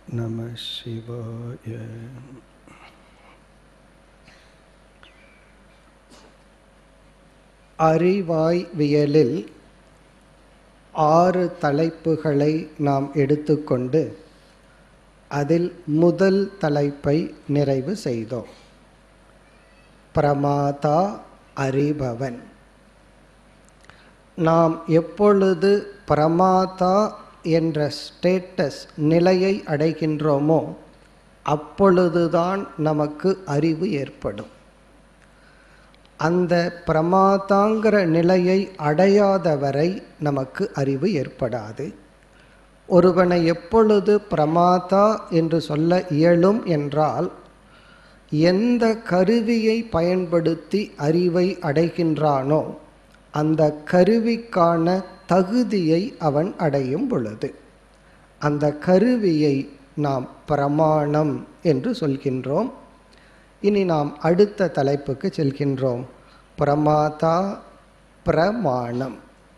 நம சிவாய அறிவாய்வியலில் ஆறு தலைப்புகளை நாம் எடுத்துக்கொண்டு அதில் முதல் தலைப்பை நிறைவு செய்தோம் பிரமாதா அறிபவன் நாம் எப்பொழுது பிரமாதா என்ற ஸ்டேட்டஸ் நிலையை அடைகின்றோமோ அப்பொழுதுதான் நமக்கு அறிவு ஏற்படும் அந்த பிரமாதாங்கிற நிலையை அடையாத வரை நமக்கு அறிவு ஏற்படாது ஒருவனை எப்பொழுது பிரமாதா என்று சொல்ல இயலும் என்றால் எந்த கருவியை பயன்படுத்தி அறிவை அடைகின்றானோ அந்த கருவிக்கான தகுதியை அவன் அடையும் பொழுது அந்த கருவியை நாம் பிரமாணம் என்று சொல்கின்றோம் இனி நாம் அடுத்த தலைப்புக்கு செல்கின்றோம் பிரமாதா பிரமாணம்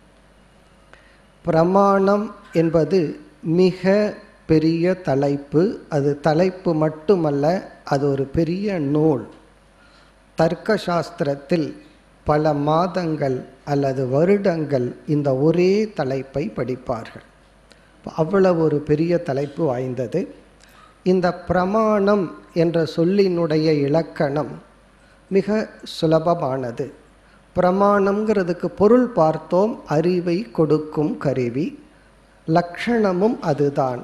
பிரமாணம் என்பது மிக பெரிய தலைப்பு அது தலைப்பு மட்டுமல்ல அது ஒரு பெரிய நூல் தர்க்க சாஸ்திரத்தில் பல மாதங்கள் அல்லது வருடங்கள் இந்த ஒரே தலைப்பை படிப்பார்கள் அவ்வளவு ஒரு பெரிய தலைப்பு வாய்ந்தது இந்த பிரமாணம் என்ற சொல்லினுடைய இலக்கணம் மிக சுலபமானது பிரமாணம்ங்கிறதுக்கு பொருள் பார்த்தோம் அறிவை கொடுக்கும் கருவி லக்ஷணமும் அதுதான்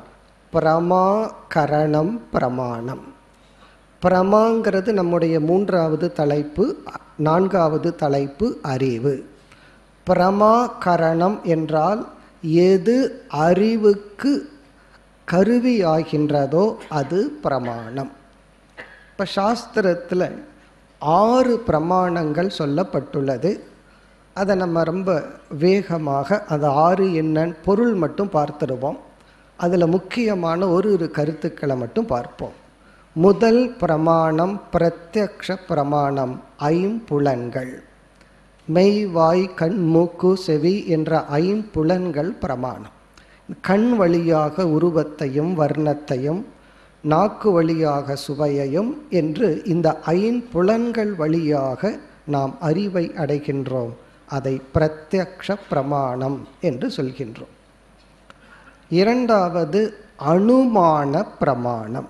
பிரமாகரணம் பிரமாணம் பிரமாங்கிறது நம்முடைய மூன்றாவது தலைப்பு நான்காவது தலைப்பு அறிவு பிரமாகரணம் என்றால் எது அறிவுக்கு கருவியாகின்றதோ அது பிரமாணம் இப்போ சாஸ்திரத்தில் ஆறு பிரமாணங்கள் சொல்லப்பட்டுள்ளது அதை நம்ம ரொம்ப வேகமாக அது ஆறு என்னன்னு பொருள் மட்டும் பார்த்துடுவோம் அதில் முக்கியமான ஒரு ஒரு கருத்துக்களை மட்டும் பார்ப்போம் முதல் பிரமாணம் பிரத்யக்ஷ பிரமாணம் ஐம்புலன்கள் மெய் வாய் கண் மூக்கு செவி என்ற ஐம்புலன்கள் பிரமாணம் கண் வழியாக உருவத்தையும் வர்ணத்தையும் நாக்கு வழியாக சுவையையும் என்று இந்த ஐம்புலன்கள் வழியாக நாம் அறிவை அடைகின்றோம் அதை பிரத்யக்ஷ பிரமாணம் என்று சொல்கின்றோம் இரண்டாவது அனுமான பிரமாணம்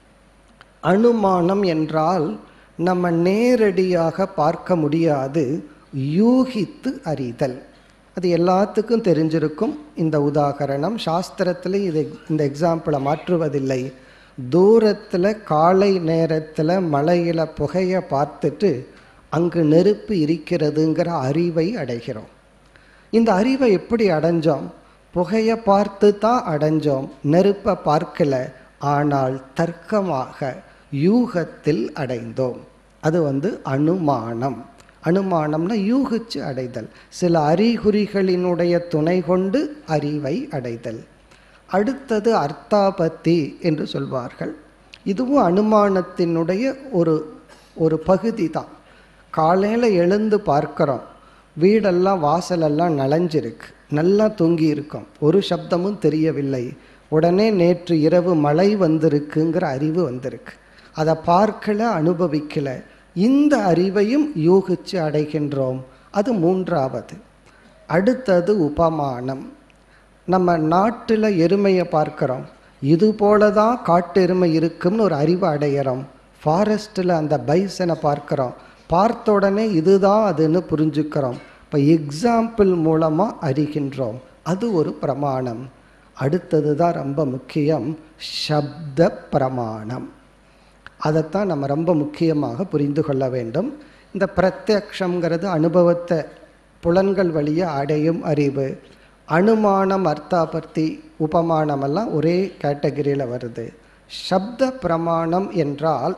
அனுமானம் என்றால் நம்ம நேரடியாக பார்க்க முடியாது யூகித்து அறிதல் அது எல்லாத்துக்கும் தெரிஞ்சிருக்கும் இந்த உதாகரணம் சாஸ்திரத்தில் இது இந்த எக்ஸாம்பிளை மாற்றுவதில்லை தூரத்தில் காலை நேரத்தில் மலையில் புகையை பார்த்துட்டு அங்கு நெருப்பு இருக்கிறதுங்கிற அறிவை அடைகிறோம் இந்த அறிவை எப்படி அடைஞ்சோம் புகையை பார்த்து தான் அடைஞ்சோம் நெருப்பை பார்க்கல ஆனால் தர்க்கமாக யூகத்தில் அடைந்தோம் அது வந்து அனுமானம் அனுமானம்னா யூகிச்சு அடைதல் சில அறிகுறிகளினுடைய துணை கொண்டு அறிவை அடைதல் அடுத்தது அர்த்தாபத்தி என்று சொல்வார்கள் இதுவும் அனுமானத்தினுடைய ஒரு ஒரு பகுதி தான் காலையில் எழுந்து பார்க்குறோம் வீடெல்லாம் வாசலெல்லாம் நனைஞ்சிருக்கு நல்லா தூங்கி இருக்கோம் ஒரு சப்தமும் தெரியவில்லை உடனே நேற்று இரவு மழை வந்திருக்குங்கிற அறிவு வந்திருக்கு அதை பார்க்கல அனுபவிக்கல இந்த அறிவையும் யூகிச்சு அடைகின்றோம் அது மூன்றாவது அடுத்தது உபமானம் நம்ம நாட்டில் எருமையை பார்க்குறோம் இது போல தான் காட்டு எருமை இருக்கும்னு ஒரு அறிவை அடையிறோம் ஃபாரஸ்ட்டில் அந்த பைசனை பார்க்குறோம் பார்த்த உடனே இதுதான் அதுன்னு புரிஞ்சுக்கிறோம் இப்போ எக்ஸாம்பிள் மூலமாக அறிகின்றோம் அது ஒரு பிரமாணம் அடுத்தது தான் ரொம்ப முக்கியம் சப்த பிரமாணம் அதைத்தான் நம்ம ரொம்ப முக்கியமாக புரிந்து கொள்ள வேண்டும் இந்த பிரத்யக்ஷங்கிறது அனுபவத்தை புலன்கள் வழியாக அடையும் அறிவு அனுமானம் அர்த்தாபர்த்தி உபமானமெல்லாம் ஒரே கேட்டகரியில் வருது சப்த பிரமாணம் என்றால்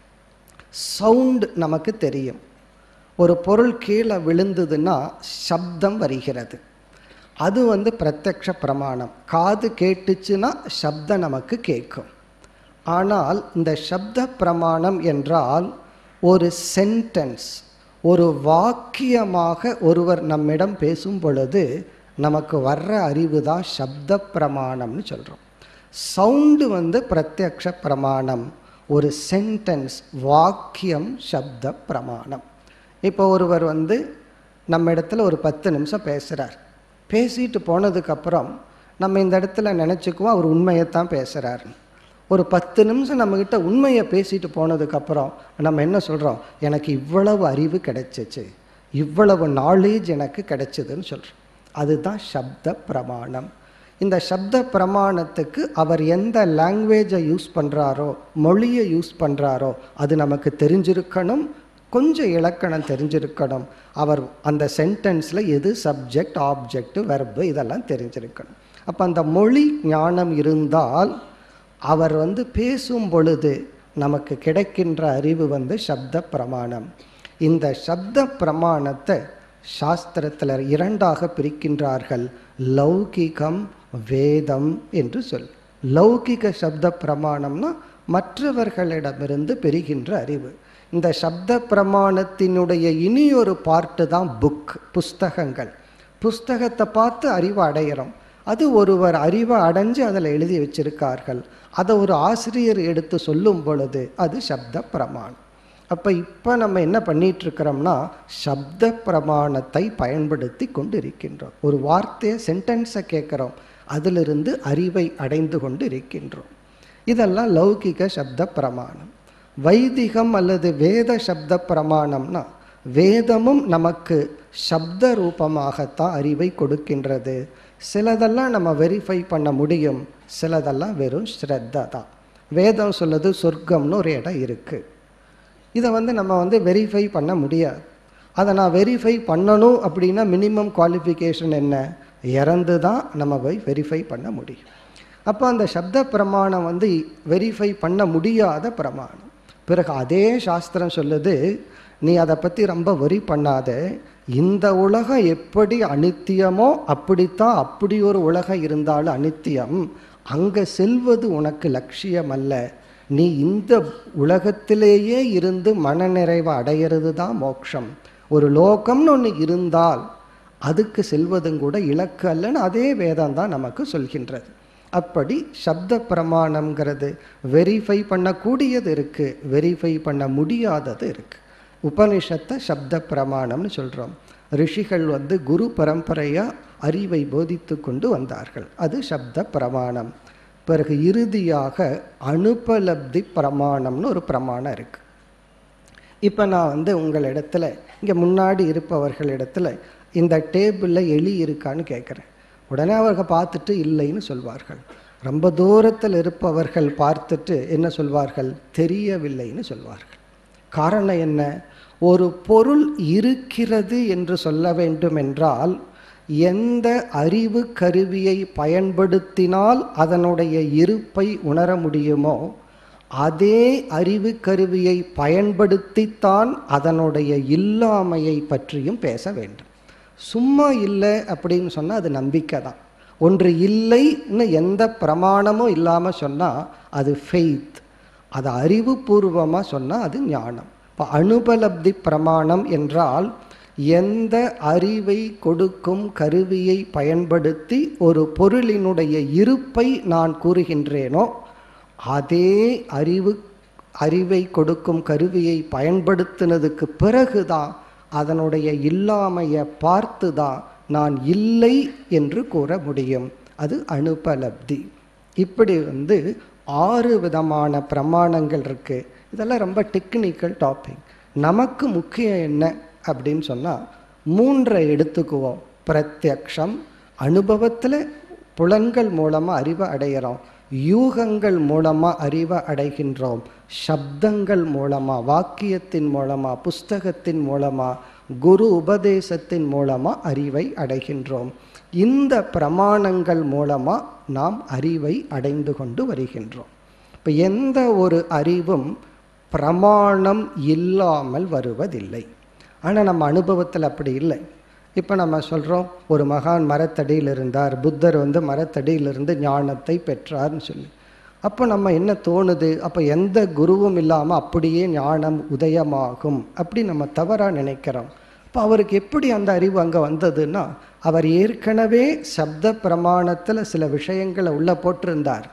சவுண்ட் நமக்கு தெரியும் ஒரு பொருள் கீழே விழுந்ததுன்னா சப்தம் வருகிறது அது வந்து பிரத்யக்ஷ பிரமாணம் காது கேட்டுச்சுன்னா சப்தம் நமக்கு கேட்கும் ஆனால் இந்த சப்த பிரமாணம் என்றால் ஒரு சென்டென்ஸ் ஒரு வாக்கியமாக ஒருவர் நம்மிடம் பேசும் பொழுது நமக்கு வர்ற அறிவு தான் சப்த பிரமாணம்னு சொல்கிறோம் சவுண்டு வந்து பிரத்யக்ஷ பிரமாணம் ஒரு சென்டென்ஸ் வாக்கியம் சப்த பிரமாணம் இப்போ ஒருவர் வந்து நம்ம இடத்துல ஒரு பத்து நிமிஷம் பேசுகிறார் பேசிட்டு போனதுக்கப்புறம் நம்ம இந்த இடத்துல நினச்சிக்குவோம் அவர் உண்மையைத்தான் பேசுகிறாருன்னு ஒரு பத்து நிமிஷம் நம்மக்கிட்ட உண்மையை பேசிட்டு போனதுக்கப்புறம் நம்ம என்ன சொல்கிறோம் எனக்கு இவ்வளவு அறிவு கிடைச்சிச்சு இவ்வளவு நாலேஜ் எனக்கு கிடைச்சதுன்னு சொல்கிறோம் அதுதான் சப்த பிரமாணம் இந்த சப்த பிரமாணத்துக்கு அவர் எந்த லாங்குவேஜை யூஸ் பண்ணுறாரோ மொழியை யூஸ் பண்ணுறாரோ அது நமக்கு தெரிஞ்சிருக்கணும் கொஞ்சம் இலக்கணம் தெரிஞ்சிருக்கணும் அவர் அந்த சென்டென்ஸில் எது சப்ஜெக்ட் ஆப்ஜெக்ட் வெர்பு இதெல்லாம் தெரிஞ்சிருக்கணும் அப்போ அந்த மொழி ஞானம் இருந்தால் அவர் வந்து பேசும் பொழுது நமக்கு கிடைக்கின்ற அறிவு வந்து சப்த பிரமாணம் இந்த சப்த பிரமாணத்தை சாஸ்திரத்தில் இரண்டாக பிரிக்கின்றார்கள் லௌகிகம் வேதம் என்று சொல் லௌகிக சப்த பிரமாணம்னா மற்றவர்களிடமிருந்து பெறுகின்ற அறிவு இந்த சப்த பிரமாணத்தினுடைய இனி ஒரு பார்ட்டு தான் புக் புஸ்தகங்கள் புஸ்தகத்தை பார்த்து அறிவு அடையிறோம் அது ஒருவர் அறிவை அடைஞ்சு அதில் எழுதி வச்சிருக்கார்கள் அதை ஒரு ஆசிரியர் எடுத்து சொல்லும் பொழுது அது சப்த பிரமாணம் அப்போ இப்போ நம்ம என்ன பண்ணிட்டு இருக்கிறோம்னா சப்த பிரமாணத்தை பயன்படுத்தி கொண்டு இருக்கின்றோம் ஒரு வார்த்தையை சென்டென்ஸை கேட்குறோம் அதிலிருந்து அறிவை அடைந்து கொண்டு இருக்கின்றோம் இதெல்லாம் லௌகிக சப்த பிரமாணம் வைதிகம் அல்லது வேத சப்த பிரமாணம்னா வேதமும் நமக்கு சப்த ரூபமாகத்தான் அறிவை கொடுக்கின்றது சிலதெல்லாம் நம்ம வெரிஃபை பண்ண முடியும் சிலதெல்லாம் வெறும் ஸ்ரத்தா தான் வேதம் சொல்லுது சொர்க்கம்னு ஒரு இடம் இருக்குது இதை வந்து நம்ம வந்து வெரிஃபை பண்ண முடியாது அதை நான் வெரிஃபை பண்ணணும் அப்படின்னா மினிமம் குவாலிஃபிகேஷன் என்ன இறந்து தான் நம்ம போய் வெரிஃபை பண்ண முடியும் அப்போ அந்த சப்த பிரமாணம் வந்து வெரிஃபை பண்ண முடியாத பிரமாணம் பிறகு அதே சாஸ்திரம் சொல்லுது நீ அதை பற்றி ரொம்ப வரி பண்ணாத இந்த உலகம் எப்படி அனித்தியமோ அப்படித்தான் அப்படி ஒரு உலகம் இருந்தாலும் அனித்தியம் அங்கே செல்வது உனக்கு லட்சியம் அல்ல நீ இந்த உலகத்திலேயே இருந்து மனநிறைவை அடையிறது தான் மோட்சம் ஒரு லோகம்னு ஒன்று இருந்தால் அதுக்கு செல்வதும் கூட இலக்கு அல்லன்னு அதே வேதம் தான் நமக்கு சொல்கின்றது அப்படி சப்த பிரமாணம்ங்கிறது வெரிஃபை பண்ணக்கூடியது இருக்குது வெரிஃபை பண்ண முடியாதது இருக்குது உபனிஷத்தை சப்த பிரமாணம்னு சொல்கிறோம் ரிஷிகள் வந்து குரு பரம்பரையாக அறிவை போதித்து கொண்டு வந்தார்கள் அது சப்த பிரமாணம் பிறகு இறுதியாக அனுபலப்தி பிரமாணம்னு ஒரு பிரமாணம் இருக்குது இப்போ நான் வந்து உங்களிடத்துல இங்கே முன்னாடி இருப்பவர்களிடத்துல இந்த டேபிளில் எலி இருக்கான்னு கேட்குறேன் உடனே அவர்கள் பார்த்துட்டு இல்லைன்னு சொல்வார்கள் ரொம்ப தூரத்தில் இருப்பவர்கள் பார்த்துட்டு என்ன சொல்வார்கள் தெரியவில்லைன்னு சொல்வார்கள் காரணம் என்ன ஒரு பொருள் இருக்கிறது என்று சொல்ல வேண்டும் என்றால் எந்த அறிவு கருவியை பயன்படுத்தினால் அதனுடைய இருப்பை உணர முடியுமோ அதே அறிவு கருவியை பயன்படுத்தித்தான் அதனுடைய இல்லாமையை பற்றியும் பேச வேண்டும் சும்மா இல்லை அப்படின்னு சொன்னால் அது நம்பிக்கை தான் ஒன்று இல்லைன்னு எந்த பிரமாணமும் இல்லாமல் சொன்னால் அது ஃபெய்த் அது அறிவுபூர்வமாக சொன்னால் அது ஞானம் இப்போ அனுபலப்தி பிரமாணம் என்றால் எந்த அறிவை கொடுக்கும் கருவியை பயன்படுத்தி ஒரு பொருளினுடைய இருப்பை நான் கூறுகின்றேனோ அதே அறிவு அறிவை கொடுக்கும் கருவியை பயன்படுத்தினதுக்கு பிறகுதான் அதனுடைய இல்லாமையை பார்த்து தான் நான் இல்லை என்று கூற முடியும் அது அனுபலப்தி இப்படி வந்து ஆறு விதமான பிரமாணங்கள் இருக்குது இதெல்லாம் ரொம்ப டெக்னிக்கல் டாபிக் நமக்கு முக்கியம் என்ன அப்படின்னு சொன்னால் மூன்றை எடுத்துக்குவோம் பிரத்யக்ஷம் அனுபவத்தில் புலன்கள் மூலமாக அறிவை அடையிறோம் யூகங்கள் மூலமாக அறிவை அடைகின்றோம் சப்தங்கள் மூலமாக வாக்கியத்தின் மூலமாக புஸ்தகத்தின் மூலமாக குரு உபதேசத்தின் மூலமாக அறிவை அடைகின்றோம் இந்த பிரமாணங்கள் மூலமாக நாம் அறிவை அடைந்து கொண்டு வருகின்றோம் இப்போ எந்த ஒரு அறிவும் பிரமாணம் இல்லாமல் வருவதில்லை ஆனால் நம்ம அனுபவத்தில் அப்படி இல்லை இப்போ நம்ம சொல்கிறோம் ஒரு மகான் மரத்தடியில் இருந்தார் புத்தர் வந்து மரத்தடியிலிருந்து ஞானத்தை பெற்றார்னு சொல்லி அப்போ நம்ம என்ன தோணுது அப்போ எந்த குருவும் இல்லாமல் அப்படியே ஞானம் உதயமாகும் அப்படி நம்ம தவறாக நினைக்கிறோம் இப்போ அவருக்கு எப்படி அந்த அறிவு அங்கே வந்ததுன்னா அவர் ஏற்கனவே சப்த பிரமாணத்தில் சில விஷயங்களை உள்ளே போட்டிருந்தார்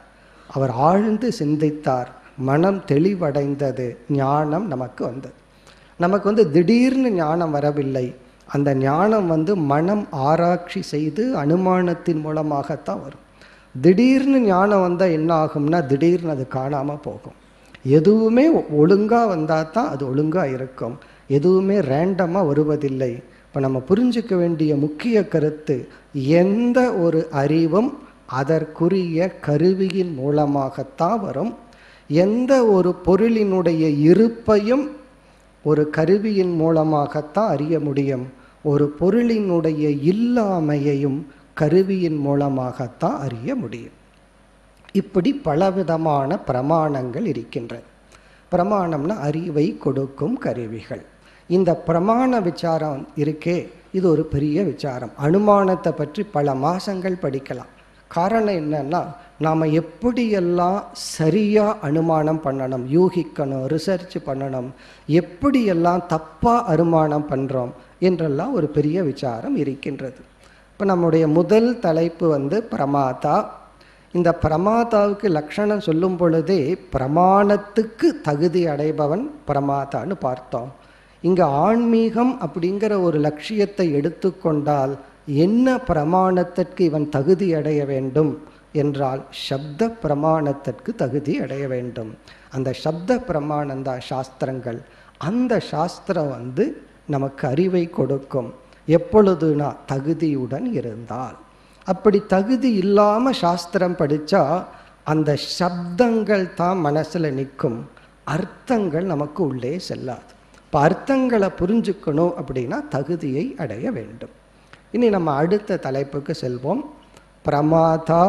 அவர் ஆழ்ந்து சிந்தித்தார் மனம் தெளிவடைந்தது ஞானம் நமக்கு வந்தது நமக்கு வந்து திடீர்னு ஞானம் வரவில்லை அந்த ஞானம் வந்து மனம் ஆராய்ச்சி செய்து அனுமானத்தின் மூலமாகத்தான் வரும் திடீர்னு ஞானம் வந்தால் என்ன ஆகும்னா திடீர்னு அது காணாமல் போகும் எதுவுமே ஒழுங்காக வந்தால் தான் அது ஒழுங்காக இருக்கும் எதுவுமே ரேண்டமாக வருவதில்லை இப்போ நம்ம புரிஞ்சுக்க வேண்டிய முக்கிய கருத்து எந்த ஒரு அறிவும் அதற்குரிய கருவியின் மூலமாகத்தான் வரும் எந்த ஒரு பொருளினுடைய இருப்பையும் ஒரு கருவியின் மூலமாகத்தான் அறிய முடியும் ஒரு பொருளினுடைய இல்லாமையையும் கருவியின் மூலமாகத்தான் அறிய முடியும் இப்படி பலவிதமான பிரமாணங்கள் இருக்கின்றன பிரமாணம்னா அறிவை கொடுக்கும் கருவிகள் இந்த பிரமாண விசாரம் இருக்கே இது ஒரு பெரிய விசாரம் அனுமானத்தை பற்றி பல மாசங்கள் படிக்கலாம் காரணம் என்னன்னா நாம் எப்படியெல்லாம் சரியாக அனுமானம் பண்ணணும் யூகிக்கணும் ரிசர்ச் பண்ணணும் எப்படியெல்லாம் தப்பாக அனுமானம் பண்ணுறோம் என்றெல்லாம் ஒரு பெரிய விசாரம் இருக்கின்றது இப்போ நம்முடைய முதல் தலைப்பு வந்து பிரமாதா இந்த பிரமாதாவுக்கு லட்சணம் சொல்லும் பொழுதே பிரமாணத்துக்கு தகுதி அடைபவன் பிரமாதான்னு பார்த்தோம் இங்கே ஆன்மீகம் அப்படிங்கிற ஒரு லட்சியத்தை எடுத்துக்கொண்டால் என்ன பிரமாணத்திற்கு இவன் தகுதி அடைய வேண்டும் என்றால் சப்த பிரமாணத்திற்கு தகுதி அடைய வேண்டும் அந்த சப்த பிரமாணம் தான் சாஸ்திரங்கள் அந்த சாஸ்திரம் வந்து நமக்கு அறிவை கொடுக்கும் எப்பொழுதுனா தகுதியுடன் இருந்தால் அப்படி தகுதி இல்லாமல் சாஸ்திரம் படித்தா அந்த சப்தங்கள் தான் மனசில் நிற்கும் அர்த்தங்கள் நமக்கு உள்ளே செல்லாது இப்போ அர்த்தங்களை புரிஞ்சுக்கணும் அப்படின்னா தகுதியை அடைய வேண்டும் இனி நம்ம அடுத்த தலைப்புக்கு செல்வோம் பிரமாதா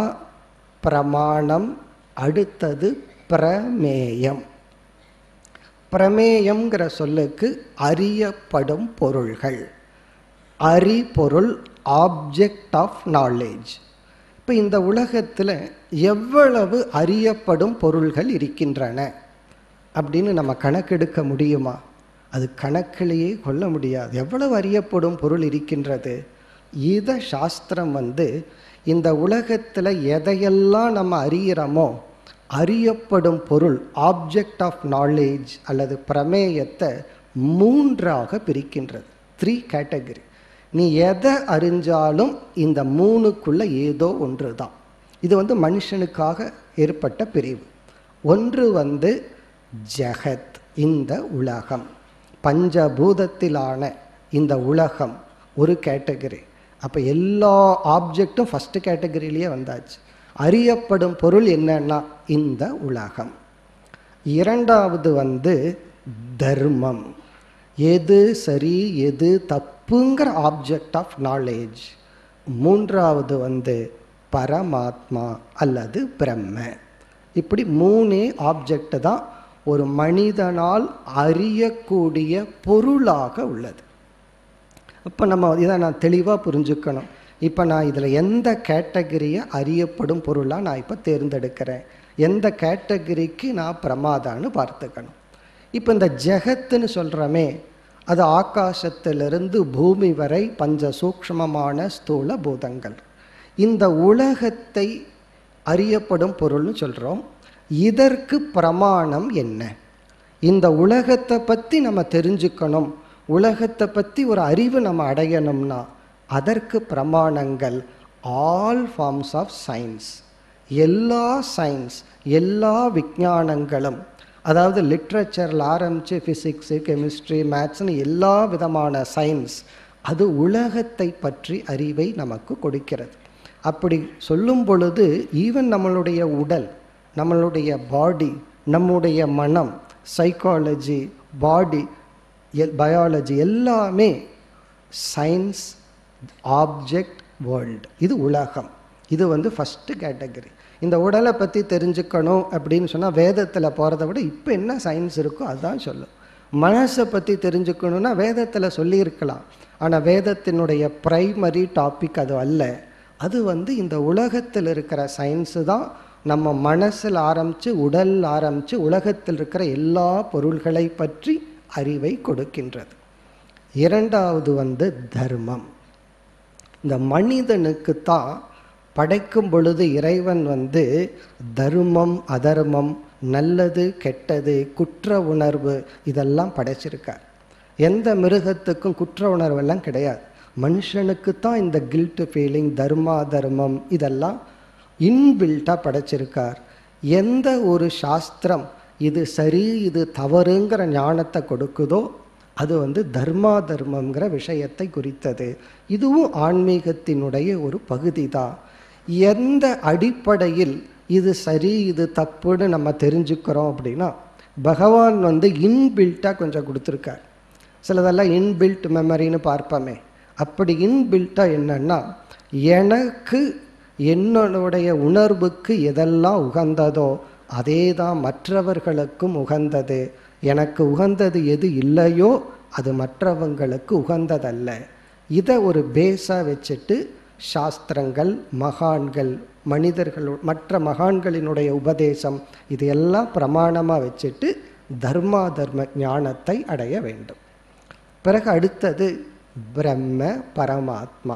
பிரமாணம் அடுத்தது பிரமேயம் பிரமேயம்ங்கிற சொல்லுக்கு அறியப்படும் பொருள்கள் அறிபொருள் ஆப்ஜெக்ட் ஆஃப் நாலேஜ் இப்போ இந்த உலகத்தில் எவ்வளவு அறியப்படும் பொருள்கள் இருக்கின்றன அப்படின்னு நம்ம கணக்கெடுக்க முடியுமா அது கணக்கிலேயே கொள்ள முடியாது எவ்வளவு அறியப்படும் பொருள் இருக்கின்றது இத சாஸ்திரம் வந்து இந்த உலகத்தில் எதையெல்லாம் நம்ம அறிகிறோமோ அறியப்படும் பொருள் ஆப்ஜெக்ட் ஆஃப் நாலேஜ் அல்லது பிரமேயத்தை மூன்றாக பிரிக்கின்றது த்ரீ கேட்டகரி நீ எதை அறிஞ்சாலும் இந்த மூணுக்குள்ள ஏதோ ஒன்று தான் இது வந்து மனுஷனுக்காக ஏற்பட்ட பிரிவு ஒன்று வந்து ஜெகத் இந்த உலகம் பஞ்சபூதத்திலான இந்த உலகம் ஒரு கேட்டகரி அப்போ எல்லா ஆப்ஜெக்டும் ஃபஸ்ட்டு கேட்டகரியிலேயே வந்தாச்சு அறியப்படும் பொருள் என்னன்னா இந்த உலகம் இரண்டாவது வந்து தர்மம் எது சரி எது தப்புங்கிற ஆப்ஜெக்ட் ஆஃப் நாலேஜ் மூன்றாவது வந்து பரமாத்மா அல்லது பிரம்ம இப்படி மூணே ஆப்ஜெக்ட் தான் ஒரு மனிதனால் அறியக்கூடிய பொருளாக உள்ளது அப்போ நம்ம இதை நான் தெளிவாக புரிஞ்சுக்கணும் இப்போ நான் இதில் எந்த கேட்டகரியை அறியப்படும் பொருளாக நான் இப்போ தேர்ந்தெடுக்கிறேன் எந்த கேட்டகரிக்கு நான் பிரமாதான்னு பார்த்துக்கணும் இப்போ இந்த ஜெகத்துன்னு சொல்கிறோமே அது ஆகாசத்திலிருந்து பூமி வரை பஞ்ச சூக்ஷ்மமான ஸ்தூல பூதங்கள் இந்த உலகத்தை அறியப்படும் பொருள்னு சொல்கிறோம் இதற்கு பிரமாணம் என்ன இந்த உலகத்தை பற்றி நம்ம தெரிஞ்சுக்கணும் உலகத்தை பற்றி ஒரு அறிவு நம்ம அடையணும்னா அதற்கு பிரமாணங்கள் ஆல் ஃபார்ம்ஸ் ஆஃப் சயின்ஸ் எல்லா சயின்ஸ் எல்லா விஞ்ஞானங்களும் அதாவது லிட்ரேச்சரில் ஆரம்பித்து ஃபிசிக்ஸு கெமிஸ்ட்ரி மேத்ஸ்னு எல்லா விதமான சயின்ஸ் அது உலகத்தை பற்றி அறிவை நமக்கு கொடுக்கிறது அப்படி சொல்லும் பொழுது ஈவன் நம்மளுடைய உடல் நம்மளுடைய பாடி நம்முடைய மனம் சைக்காலஜி பாடி பயாலஜி எல்லாமே சயின்ஸ் ஆப்ஜெக்ட் வேர்ல்டு இது உலகம் இது வந்து ஃபஸ்ட்டு கேட்டகரி இந்த உடலை பற்றி தெரிஞ்சுக்கணும் அப்படின்னு சொன்னால் வேதத்தில் போகிறத விட இப்போ என்ன சயின்ஸ் இருக்கோ அதுதான் சொல்லும் மனசை பற்றி தெரிஞ்சுக்கணுன்னா வேதத்தில் சொல்லியிருக்கலாம் ஆனால் வேதத்தினுடைய ப்ரைமரி டாபிக் அது அல்ல அது வந்து இந்த உலகத்தில் இருக்கிற சயின்ஸு தான் நம்ம மனசில் ஆரம்பித்து உடல் ஆரம்பித்து உலகத்தில் இருக்கிற எல்லா பொருள்களை பற்றி அறிவை கொடுக்கின்றது இரண்டாவது வந்து தர்மம் இந்த மனிதனுக்கு தான் படைக்கும் பொழுது இறைவன் வந்து தர்மம் அதர்மம் நல்லது கெட்டது குற்ற உணர்வு இதெல்லாம் படைச்சிருக்கார் எந்த மிருகத்துக்கும் குற்ற உணர்வெல்லாம் கிடையாது மனுஷனுக்கு தான் இந்த கில்ட் ஃபீலிங் தர்மா தர்மம் இதெல்லாம் இன்பில்ட்டாக படைச்சிருக்கார் எந்த ஒரு சாஸ்திரம் இது சரி இது தவறுங்கிற ஞானத்தை கொடுக்குதோ அது வந்து தர்மா தர்மங்கிற விஷயத்தை குறித்தது இதுவும் ஆன்மீகத்தினுடைய ஒரு பகுதி தான் எந்த அடிப்படையில் இது சரி இது தப்புன்னு நம்ம தெரிஞ்சுக்கிறோம் அப்படின்னா பகவான் வந்து இன்பில்ட்டாக கொஞ்சம் கொடுத்துருக்கார் சிலதெல்லாம் இன்பில்ட் மெமரின்னு பார்ப்போமே அப்படி இன்பில்ட்டாக என்னன்னா எனக்கு என்னுடைய உணர்வுக்கு எதெல்லாம் உகந்ததோ அதே தான் மற்றவர்களுக்கும் உகந்தது எனக்கு உகந்தது எது இல்லையோ அது மற்றவங்களுக்கு உகந்ததல்ல இதை ஒரு பேஸாக வச்சுட்டு சாஸ்திரங்கள் மகான்கள் மனிதர்கள் மற்ற மகான்களினுடைய உபதேசம் இது எல்லாம் பிரமாணமாக வச்சுட்டு தர்மா தர்ம ஞானத்தை அடைய வேண்டும் பிறகு அடுத்தது பிரம்ம பரமாத்மா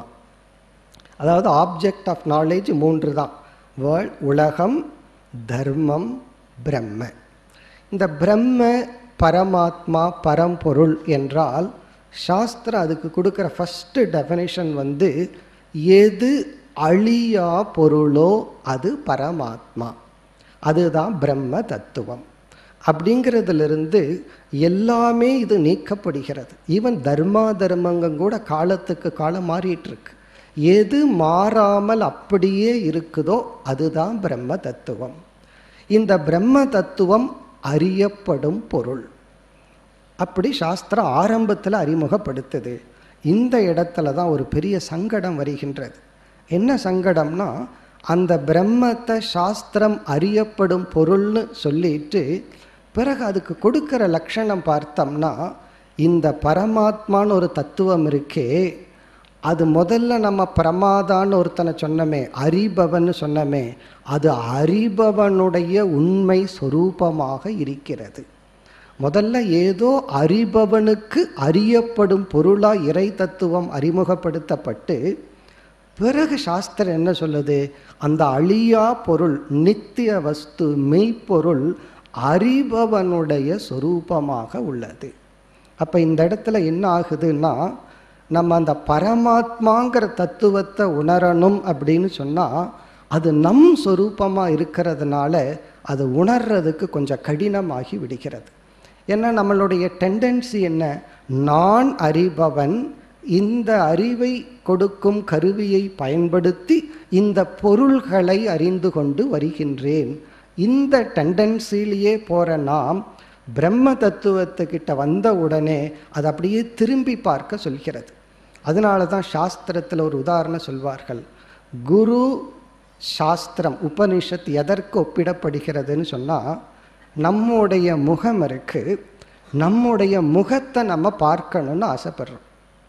அதாவது ஆப்ஜெக்ட் ஆஃப் நாலேஜ் மூன்று தான் வேர்ல்ட் உலகம் தர்மம் பிரம்ம இந்த பிரம்ம பரமாத்மா பரம்பொருள் என்றால் சாஸ்திரம் அதுக்கு கொடுக்குற ஃபஸ்ட்டு டெஃபனிஷன் வந்து எது அழியா பொருளோ அது பரமாத்மா அதுதான் பிரம்ம தத்துவம் அப்படிங்கிறதுலேருந்து எல்லாமே இது நீக்கப்படுகிறது ஈவன் தர்மா தர்மங்கம் கூட காலத்துக்கு காலம் மாறிட்டு இருக்கு எது மாறாமல் அப்படியே இருக்குதோ அதுதான் பிரம்ம தத்துவம் இந்த பிரம்ம தத்துவம் அறியப்படும் பொருள் அப்படி சாஸ்திரம் ஆரம்பத்தில் அறிமுகப்படுத்துது இந்த இடத்துல தான் ஒரு பெரிய சங்கடம் வருகின்றது என்ன சங்கடம்னா அந்த பிரம்மத்தை சாஸ்திரம் அறியப்படும் பொருள்னு சொல்லிட்டு பிறகு அதுக்கு கொடுக்கிற லட்சணம் பார்த்தோம்னா இந்த பரமாத்மான்னு ஒரு தத்துவம் இருக்கே அது முதல்ல நம்ம பிரமாதான்னு ஒருத்தனை சொன்னமே அறிபவன் சொன்னமே அது அறிபவனுடைய உண்மை சொரூபமாக இருக்கிறது முதல்ல ஏதோ அறிபவனுக்கு அறியப்படும் பொருளாக இறை தத்துவம் அறிமுகப்படுத்தப்பட்டு பிறகு சாஸ்திரம் என்ன சொல்லுது அந்த அழியா பொருள் நித்திய வஸ்து மெய்ப்பொருள் அறிபவனுடைய சொரூபமாக உள்ளது அப்போ இந்த இடத்துல என்ன ஆகுதுன்னா நம்ம அந்த பரமாத்மாங்கிற தத்துவத்தை உணரணும் அப்படின்னு சொன்னால் அது நம் சொரூபமாக இருக்கிறதுனால அது உணர்றதுக்கு கொஞ்சம் கடினமாகி விடுகிறது ஏன்னா நம்மளுடைய டெண்டன்சி என்ன நான் அறிபவன் இந்த அறிவை கொடுக்கும் கருவியை பயன்படுத்தி இந்த பொருள்களை அறிந்து கொண்டு வருகின்றேன் இந்த டெண்டன்சிலேயே போகிற நாம் பிரம்ம தத்துவத்துக்கிட்ட வந்த உடனே அது அப்படியே திரும்பி பார்க்க சொல்கிறது அதனால தான் சாஸ்திரத்தில் ஒரு உதாரணம் சொல்வார்கள் குரு சாஸ்திரம் உபனிஷத் எதற்கு ஒப்பிடப்படுகிறதுன்னு சொன்னால் நம்முடைய முகம் இருக்குது நம்முடைய முகத்தை நம்ம பார்க்கணும்னு ஆசைப்படுறோம்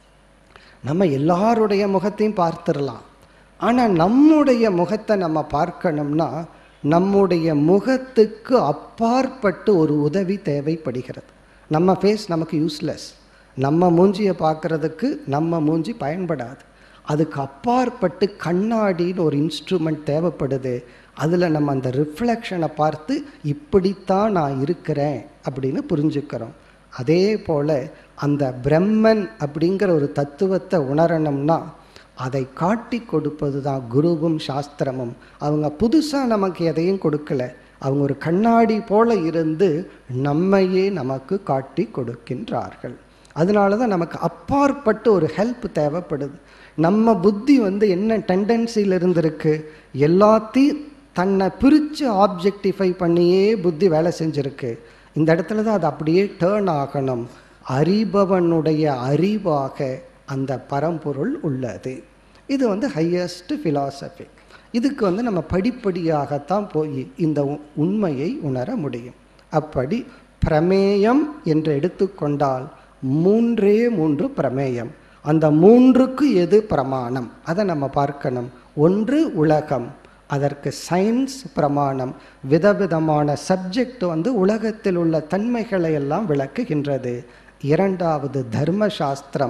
நம்ம எல்லாருடைய முகத்தையும் பார்த்துடலாம் ஆனால் நம்முடைய முகத்தை நம்ம பார்க்கணும்னா நம்முடைய முகத்துக்கு அப்பாற்பட்டு ஒரு உதவி தேவைப்படுகிறது நம்ம ஃபேஸ் நமக்கு யூஸ்லெஸ் நம்ம மூஞ்சியை பார்க்குறதுக்கு நம்ம மூஞ்சி பயன்படாது அதுக்கு அப்பாற்பட்டு கண்ணாடின்னு ஒரு இன்ஸ்ட்ருமெண்ட் தேவைப்படுது அதில் நம்ம அந்த ரிஃப்ளெக்ஷனை பார்த்து இப்படித்தான் நான் இருக்கிறேன் அப்படின்னு புரிஞ்சுக்கிறோம் அதே போல் அந்த பிரம்மன் அப்படிங்கிற ஒரு தத்துவத்தை உணரணும்னா அதை காட்டி கொடுப்பது தான் குருவும் சாஸ்திரமும் அவங்க புதுசாக நமக்கு எதையும் கொடுக்கல அவங்க ஒரு கண்ணாடி போல இருந்து நம்மையே நமக்கு காட்டி கொடுக்கின்றார்கள் அதனால தான் நமக்கு அப்பாற்பட்டு ஒரு ஹெல்ப் தேவைப்படுது நம்ம புத்தி வந்து என்ன டெண்டன்சியில் இருந்திருக்கு எல்லாத்தையும் தன்னை பிரித்து ஆப்ஜெக்டிஃபை பண்ணியே புத்தி வேலை செஞ்சுருக்கு இந்த இடத்துல தான் அது அப்படியே டேர்ன் ஆகணும் அறிபவனுடைய அறிவாக அந்த பரம்பொருள் உள்ளது இது வந்து ஹையஸ்ட் ஃபிலாசபி இதுக்கு வந்து நம்ம படிப்படியாகத்தான் போய் இந்த உண்மையை உணர முடியும் அப்படி பிரமேயம் என்று எடுத்துக்கொண்டால் மூன்றே மூன்று பிரமேயம் அந்த மூன்றுக்கு எது பிரமாணம் அதை நம்ம பார்க்கணும் ஒன்று உலகம் அதற்கு சயின்ஸ் பிரமாணம் விதவிதமான சப்ஜெக்ட் வந்து உலகத்தில் உள்ள தன்மைகளை எல்லாம் விளக்குகின்றது இரண்டாவது தர்ம சாஸ்திரம்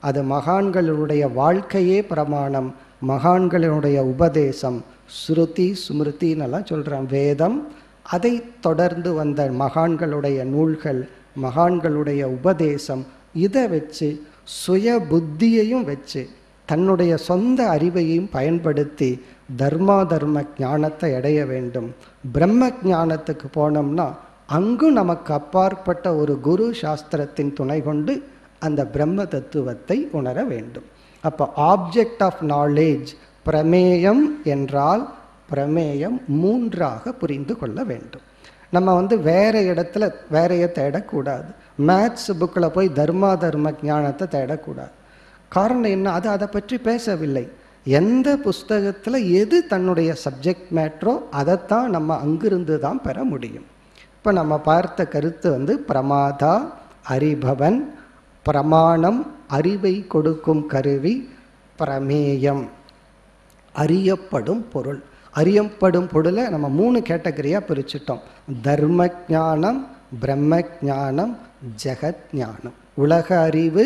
அது மகான்களுடைய வாழ்க்கையே பிரமாணம் மகான்களுடைய உபதேசம் ஸ்ருதி ஸ்மிருதின்னெல்லாம் சொல்கிறான் வேதம் அதை தொடர்ந்து வந்த மகான்களுடைய நூல்கள் மகான்களுடைய உபதேசம் இதை வச்சு சுய புத்தியையும் வச்சு தன்னுடைய சொந்த அறிவையும் பயன்படுத்தி தர்மா தர்ம ஞானத்தை அடைய வேண்டும் பிரம்ம ஞானத்துக்கு போனோம்னா அங்கும் நமக்கு அப்பாற்பட்ட ஒரு குரு சாஸ்திரத்தின் துணை கொண்டு அந்த பிரம்ம தத்துவத்தை உணர வேண்டும் அப்போ ஆப்ஜெக்ட் ஆஃப் நாலேஜ் பிரமேயம் என்றால் பிரமேயம் மூன்றாக புரிந்து கொள்ள வேண்டும் நம்ம வந்து வேற இடத்துல வேறைய தேடக்கூடாது மேத்ஸ் புக்கில் போய் தர்மா தர்ம ஞானத்தை தேடக்கூடாது காரணம் என்ன அது அதை பற்றி பேசவில்லை எந்த புஸ்தகத்தில் எது தன்னுடைய சப்ஜெக்ட் மேட்ரோ அதைத்தான் நம்ம அங்கிருந்து தான் பெற முடியும் இப்போ நம்ம பார்த்த கருத்து வந்து பிரமாதா அறிபவன் பிரமாணம் அறிவை கொடுக்கும் கருவி பிரமேயம் அறியப்படும் பொருள் அறியப்படும் பொருளை நம்ம மூணு கேட்டகரியாக பிரிச்சுட்டோம் தர்ம ஞானம் பிரம்ம ஞானம் ஜெகத் ஞானம் உலக அறிவு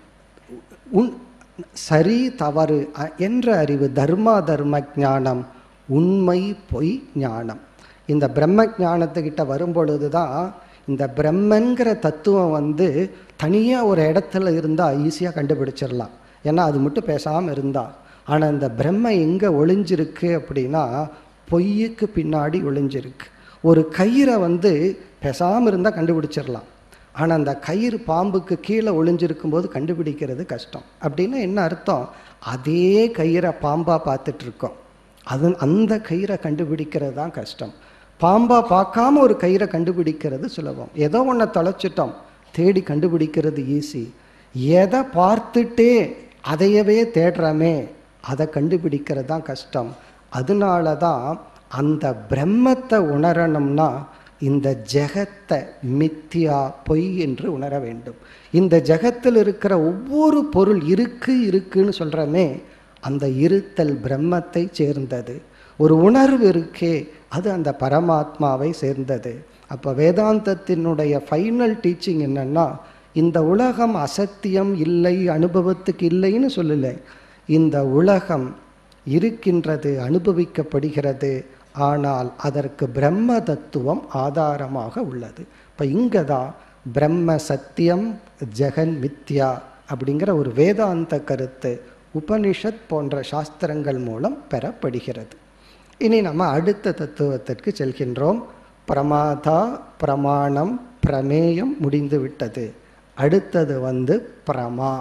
உன் சரி தவறு அ- என்ற அறிவு தர்மா தர்ம ஞானம் உண்மை பொய் ஞானம் இந்த பிரம்ம ஞானத்துக்கிட்ட வரும்பொழுது தான் இந்த பிரம்மங்கிற தத்துவம் வந்து தனியாக ஒரு இடத்துல இருந்தால் ஈஸியாக கண்டுபிடிச்சிடலாம் ஏன்னா அது மட்டும் பேசாமல் இருந்தால் ஆனால் இந்த பிரம்ம எங்கே ஒளிஞ்சிருக்கு அப்படின்னா பொய்யுக்கு பின்னாடி ஒளிஞ்சிருக்கு ஒரு கயிறை வந்து பேசாமல் இருந்தால் கண்டுபிடிச்சிடலாம் ஆனால் அந்த கயிறு பாம்புக்கு கீழே ஒளிஞ்சிருக்கும் போது கண்டுபிடிக்கிறது கஷ்டம் அப்படின்னா என்ன அர்த்தம் அதே கயிறை பாம்பாக பார்த்துட்டு இருக்கோம் அது அந்த கயிறை கண்டுபிடிக்கிறது தான் கஷ்டம் பாம்பா பார்க்காம ஒரு கயிறை கண்டுபிடிக்கிறது சுலபம் ஏதோ ஒன்றை தொலைச்சிட்டோம் தேடி கண்டுபிடிக்கிறது ஈஸி எதை பார்த்துட்டே அதையவே தேடுறோமே அதை கண்டுபிடிக்கிறது தான் கஷ்டம் அதனால தான் அந்த பிரம்மத்தை உணரணும்னா இந்த ஜெகத்தை மித்தியா பொய் என்று உணர வேண்டும் இந்த ஜெகத்தில் இருக்கிற ஒவ்வொரு பொருள் இருக்கு இருக்குன்னு சொல்கிறோமே அந்த இருத்தல் பிரம்மத்தை சேர்ந்தது ஒரு உணர்வு இருக்கே அது அந்த பரமாத்மாவை சேர்ந்தது அப்போ வேதாந்தத்தினுடைய ஃபைனல் டீச்சிங் என்னன்னா இந்த உலகம் அசத்தியம் இல்லை அனுபவத்துக்கு இல்லைன்னு சொல்லலை இந்த உலகம் இருக்கின்றது அனுபவிக்கப்படுகிறது ஆனால் அதற்கு பிரம்ம தத்துவம் ஆதாரமாக உள்ளது இப்போ இங்கே தான் பிரம்ம சத்தியம் ஜெகன் மித்யா அப்படிங்கிற ஒரு வேதாந்த கருத்து உபனிஷத் போன்ற சாஸ்திரங்கள் மூலம் பெறப்படுகிறது இனி நம்ம அடுத்த தத்துவத்திற்கு செல்கின்றோம் பிரமாதா பிரமாணம் பிரமேயம் முடிந்து விட்டது அடுத்தது வந்து பிரமா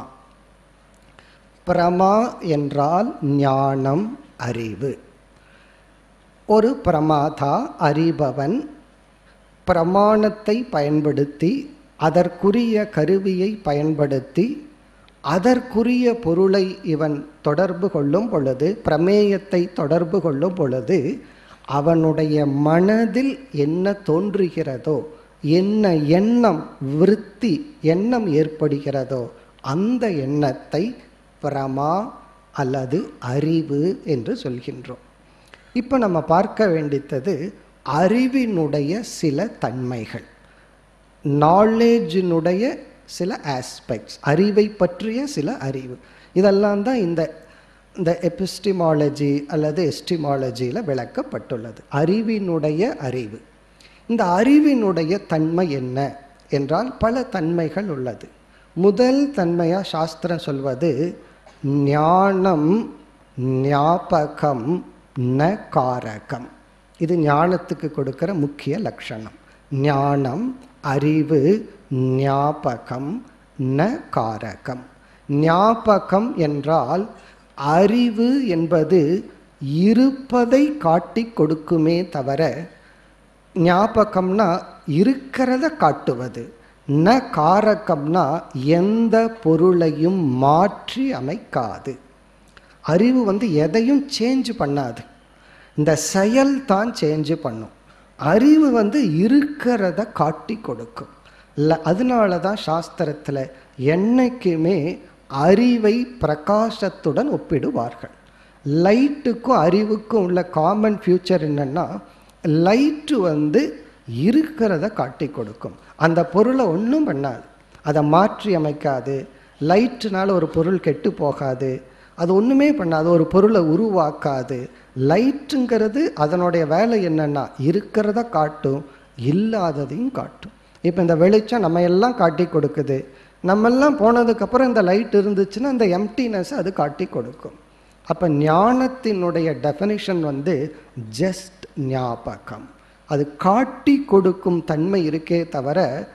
பிரமா என்றால் ஞானம் அறிவு ஒரு பிரமாதா அறிபவன் பிரமாணத்தை பயன்படுத்தி அதற்குரிய கருவியை பயன்படுத்தி அதற்குரிய பொருளை இவன் தொடர்பு கொள்ளும் பொழுது பிரமேயத்தை தொடர்பு கொள்ளும் பொழுது அவனுடைய மனதில் என்ன தோன்றுகிறதோ என்ன எண்ணம் விருத்தி எண்ணம் ஏற்படுகிறதோ அந்த எண்ணத்தை பிரமா அல்லது அறிவு என்று சொல்கின்றோம் இப்போ நம்ம பார்க்க வேண்டித்தது அறிவினுடைய சில தன்மைகள் நாலேஜினுடைய சில ஆஸ்பெக்ட்ஸ் அறிவை பற்றிய சில அறிவு இதெல்லாம் தான் இந்த இந்த எபிஸ்டிமாலஜி அல்லது எஸ்டிமாலஜியில் விளக்கப்பட்டுள்ளது அறிவினுடைய அறிவு இந்த அறிவினுடைய தன்மை என்ன என்றால் பல தன்மைகள் உள்ளது முதல் தன்மையாக சாஸ்திரம் சொல்வது ஞானம் ஞாபகம் ந காரகம் இது ஞானத்துக்கு கொடுக்கிற முக்கிய லட்சணம் ஞானம் அறிவு ஞாபகம் ந காரகம் ஞாபகம் என்றால் அறிவு என்பது இருப்பதை காட்டி கொடுக்குமே தவிர ஞாபகம்னா இருக்கிறத காட்டுவது ந காரகம்னா எந்த பொருளையும் மாற்றி அமைக்காது அறிவு வந்து எதையும் சேஞ்ச் பண்ணாது இந்த செயல் தான் சேஞ்ச் பண்ணும் அறிவு வந்து இருக்கிறத காட்டி கொடுக்கும் இல்லை அதனால தான் சாஸ்திரத்தில் என்னைக்குமே அறிவை பிரகாசத்துடன் ஒப்பிடுவார்கள் லைட்டுக்கும் அறிவுக்கும் உள்ள காமன் ஃபியூச்சர் என்னன்னா லைட்டு வந்து இருக்கிறத காட்டி கொடுக்கும் அந்த பொருளை ஒன்றும் பண்ணாது அதை மாற்றி அமைக்காது லைட்டுனால ஒரு பொருள் கெட்டு போகாது அது ஒன்றுமே பண்ணாது ஒரு பொருளை உருவாக்காது லைட்டுங்கிறது அதனுடைய வேலை என்னன்னா இருக்கிறத காட்டும் இல்லாததையும் காட்டும் இப்போ இந்த வெளிச்சம் நம்ம எல்லாம் காட்டி கொடுக்குது நம்மெல்லாம் போனதுக்கப்புறம் இந்த லைட் இருந்துச்சுன்னா அந்த எம்டினஸ் அது காட்டி கொடுக்கும் அப்போ ஞானத்தினுடைய டெஃபனிஷன் வந்து ஜஸ்ட் ஞாபகம் அது காட்டி கொடுக்கும் தன்மை இருக்கே தவிர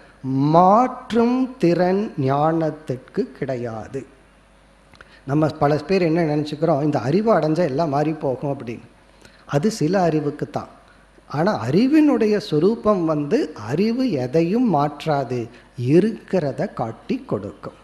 மாற்றும் திறன் ஞானத்திற்கு கிடையாது நம்ம பல பேர் என்ன நினச்சிக்கிறோம் இந்த அறிவு அடைஞ்சால் எல்லாம் மாறி போகும் அப்படின்னு அது சில அறிவுக்கு தான் ஆனால் அறிவினுடைய சொரூபம் வந்து அறிவு எதையும் மாற்றாது இருக்கிறத காட்டி கொடுக்கும்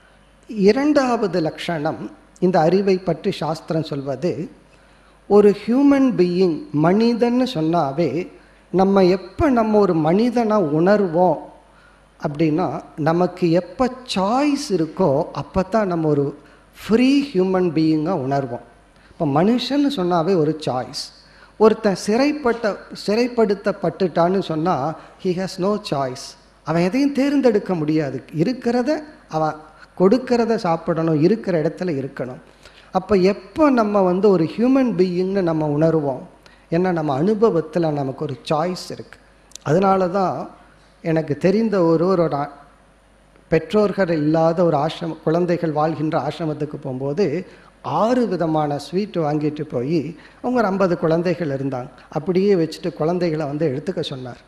இரண்டாவது லட்சணம் இந்த அறிவை பற்றி சாஸ்திரம் சொல்வது ஒரு ஹியூமன் பீயிங் மனிதன்னு சொன்னாவே நம்ம எப்போ நம்ம ஒரு மனிதனாக உணர்வோம் அப்படின்னா நமக்கு எப்போ சாய்ஸ் இருக்கோ அப்போ தான் நம்ம ஒரு ஃப்ரீ ஹியூமன் பீயிங்காக உணர்வோம் இப்போ மனுஷன்னு சொன்னாவே ஒரு சாய்ஸ் ஒருத்தன் சிறைப்பட்ட சிறைப்படுத்தப்பட்டுட்டான்னு சொன்னால் ஹி ஹாஸ் நோ சாய்ஸ் அவன் எதையும் தேர்ந்தெடுக்க முடியாது இருக்கிறத அவன் கொடுக்கறத சாப்பிடணும் இருக்கிற இடத்துல இருக்கணும் அப்போ எப்போ நம்ம வந்து ஒரு ஹியூமன் பீயிங்னு நம்ம உணர்வோம் ஏன்னா நம்ம அனுபவத்தில் நமக்கு ஒரு சாய்ஸ் இருக்குது அதனால தான் எனக்கு தெரிந்த ஒருவரோட பெற்றோர்கள் இல்லாத ஒரு ஆசிரம குழந்தைகள் வாழ்கின்ற ஆசிரமத்துக்கு போகும்போது ஆறு விதமான ஸ்வீட் வாங்கிட்டு போய் அவங்க ஒரு ஐம்பது குழந்தைகள் இருந்தாங்க அப்படியே வச்சுட்டு குழந்தைகளை வந்து எடுத்துக்க சொன்னார்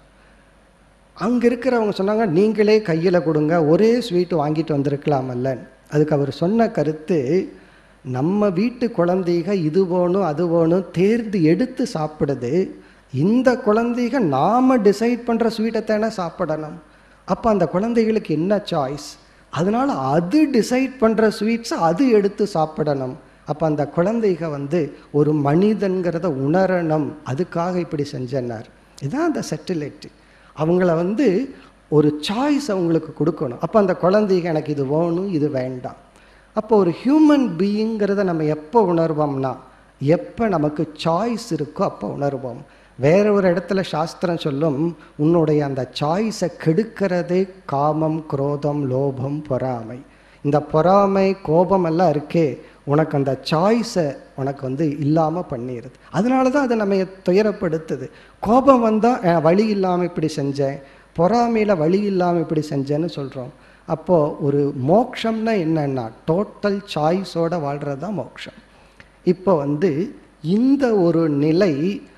அங்கே இருக்கிறவங்க சொன்னாங்க நீங்களே கையில் கொடுங்க ஒரே ஸ்வீட்டு வாங்கிட்டு வந்திருக்கலாமல்ல அதுக்கு அவர் சொன்ன கருத்து நம்ம வீட்டு குழந்தைக இது வேணும் அது வேணும் தேர்ந்து எடுத்து சாப்பிடுது இந்த குழந்தைக நாம் டிசைட் பண்ணுற ஸ்வீட்டை தானே சாப்பிடணும் அப்போ அந்த குழந்தைகளுக்கு என்ன சாய்ஸ் அதனால் அது டிசைட் பண்ணுற ஸ்வீட்ஸை அது எடுத்து சாப்பிடணும் அப்போ அந்த குழந்தைக வந்து ஒரு மனிதன்கிறத உணரணும் அதுக்காக இப்படி செஞ்சனார் இதுதான் அந்த செட்டிலைட்டு அவங்கள வந்து ஒரு சாய்ஸ் அவங்களுக்கு கொடுக்கணும் அப்போ அந்த குழந்தைங்க எனக்கு இது வேணும் இது வேண்டாம் அப்போ ஒரு ஹியூமன் பீயிங்கிறத நம்ம எப்போ உணர்வோம்னா எப்போ நமக்கு சாய்ஸ் இருக்கோ அப்போ உணர்வோம் வேற ஒரு இடத்துல சாஸ்திரம் சொல்லும் உன்னுடைய அந்த சாய்ஸை கெடுக்கிறதே காமம் குரோதம் லோபம் பொறாமை இந்த பொறாமை கோபம் எல்லாம் இருக்கே உனக்கு அந்த சாய்ஸை உனக்கு வந்து இல்லாமல் பண்ணிடுது அதனால தான் அதை நம்ம துயரப்படுத்துது கோபம் வந்தால் வழி இல்லாமல் இப்படி செஞ்சேன் பொறாமையில் வழி இல்லாமல் இப்படி செஞ்சேன்னு சொல்கிறோம் அப்போது ஒரு மோக்ஷம்னா என்னன்னா டோட்டல் சாய்ஸோட வாழ்கிறது தான் மோக்ஷம் இப்போ வந்து இந்த ஒரு நிலை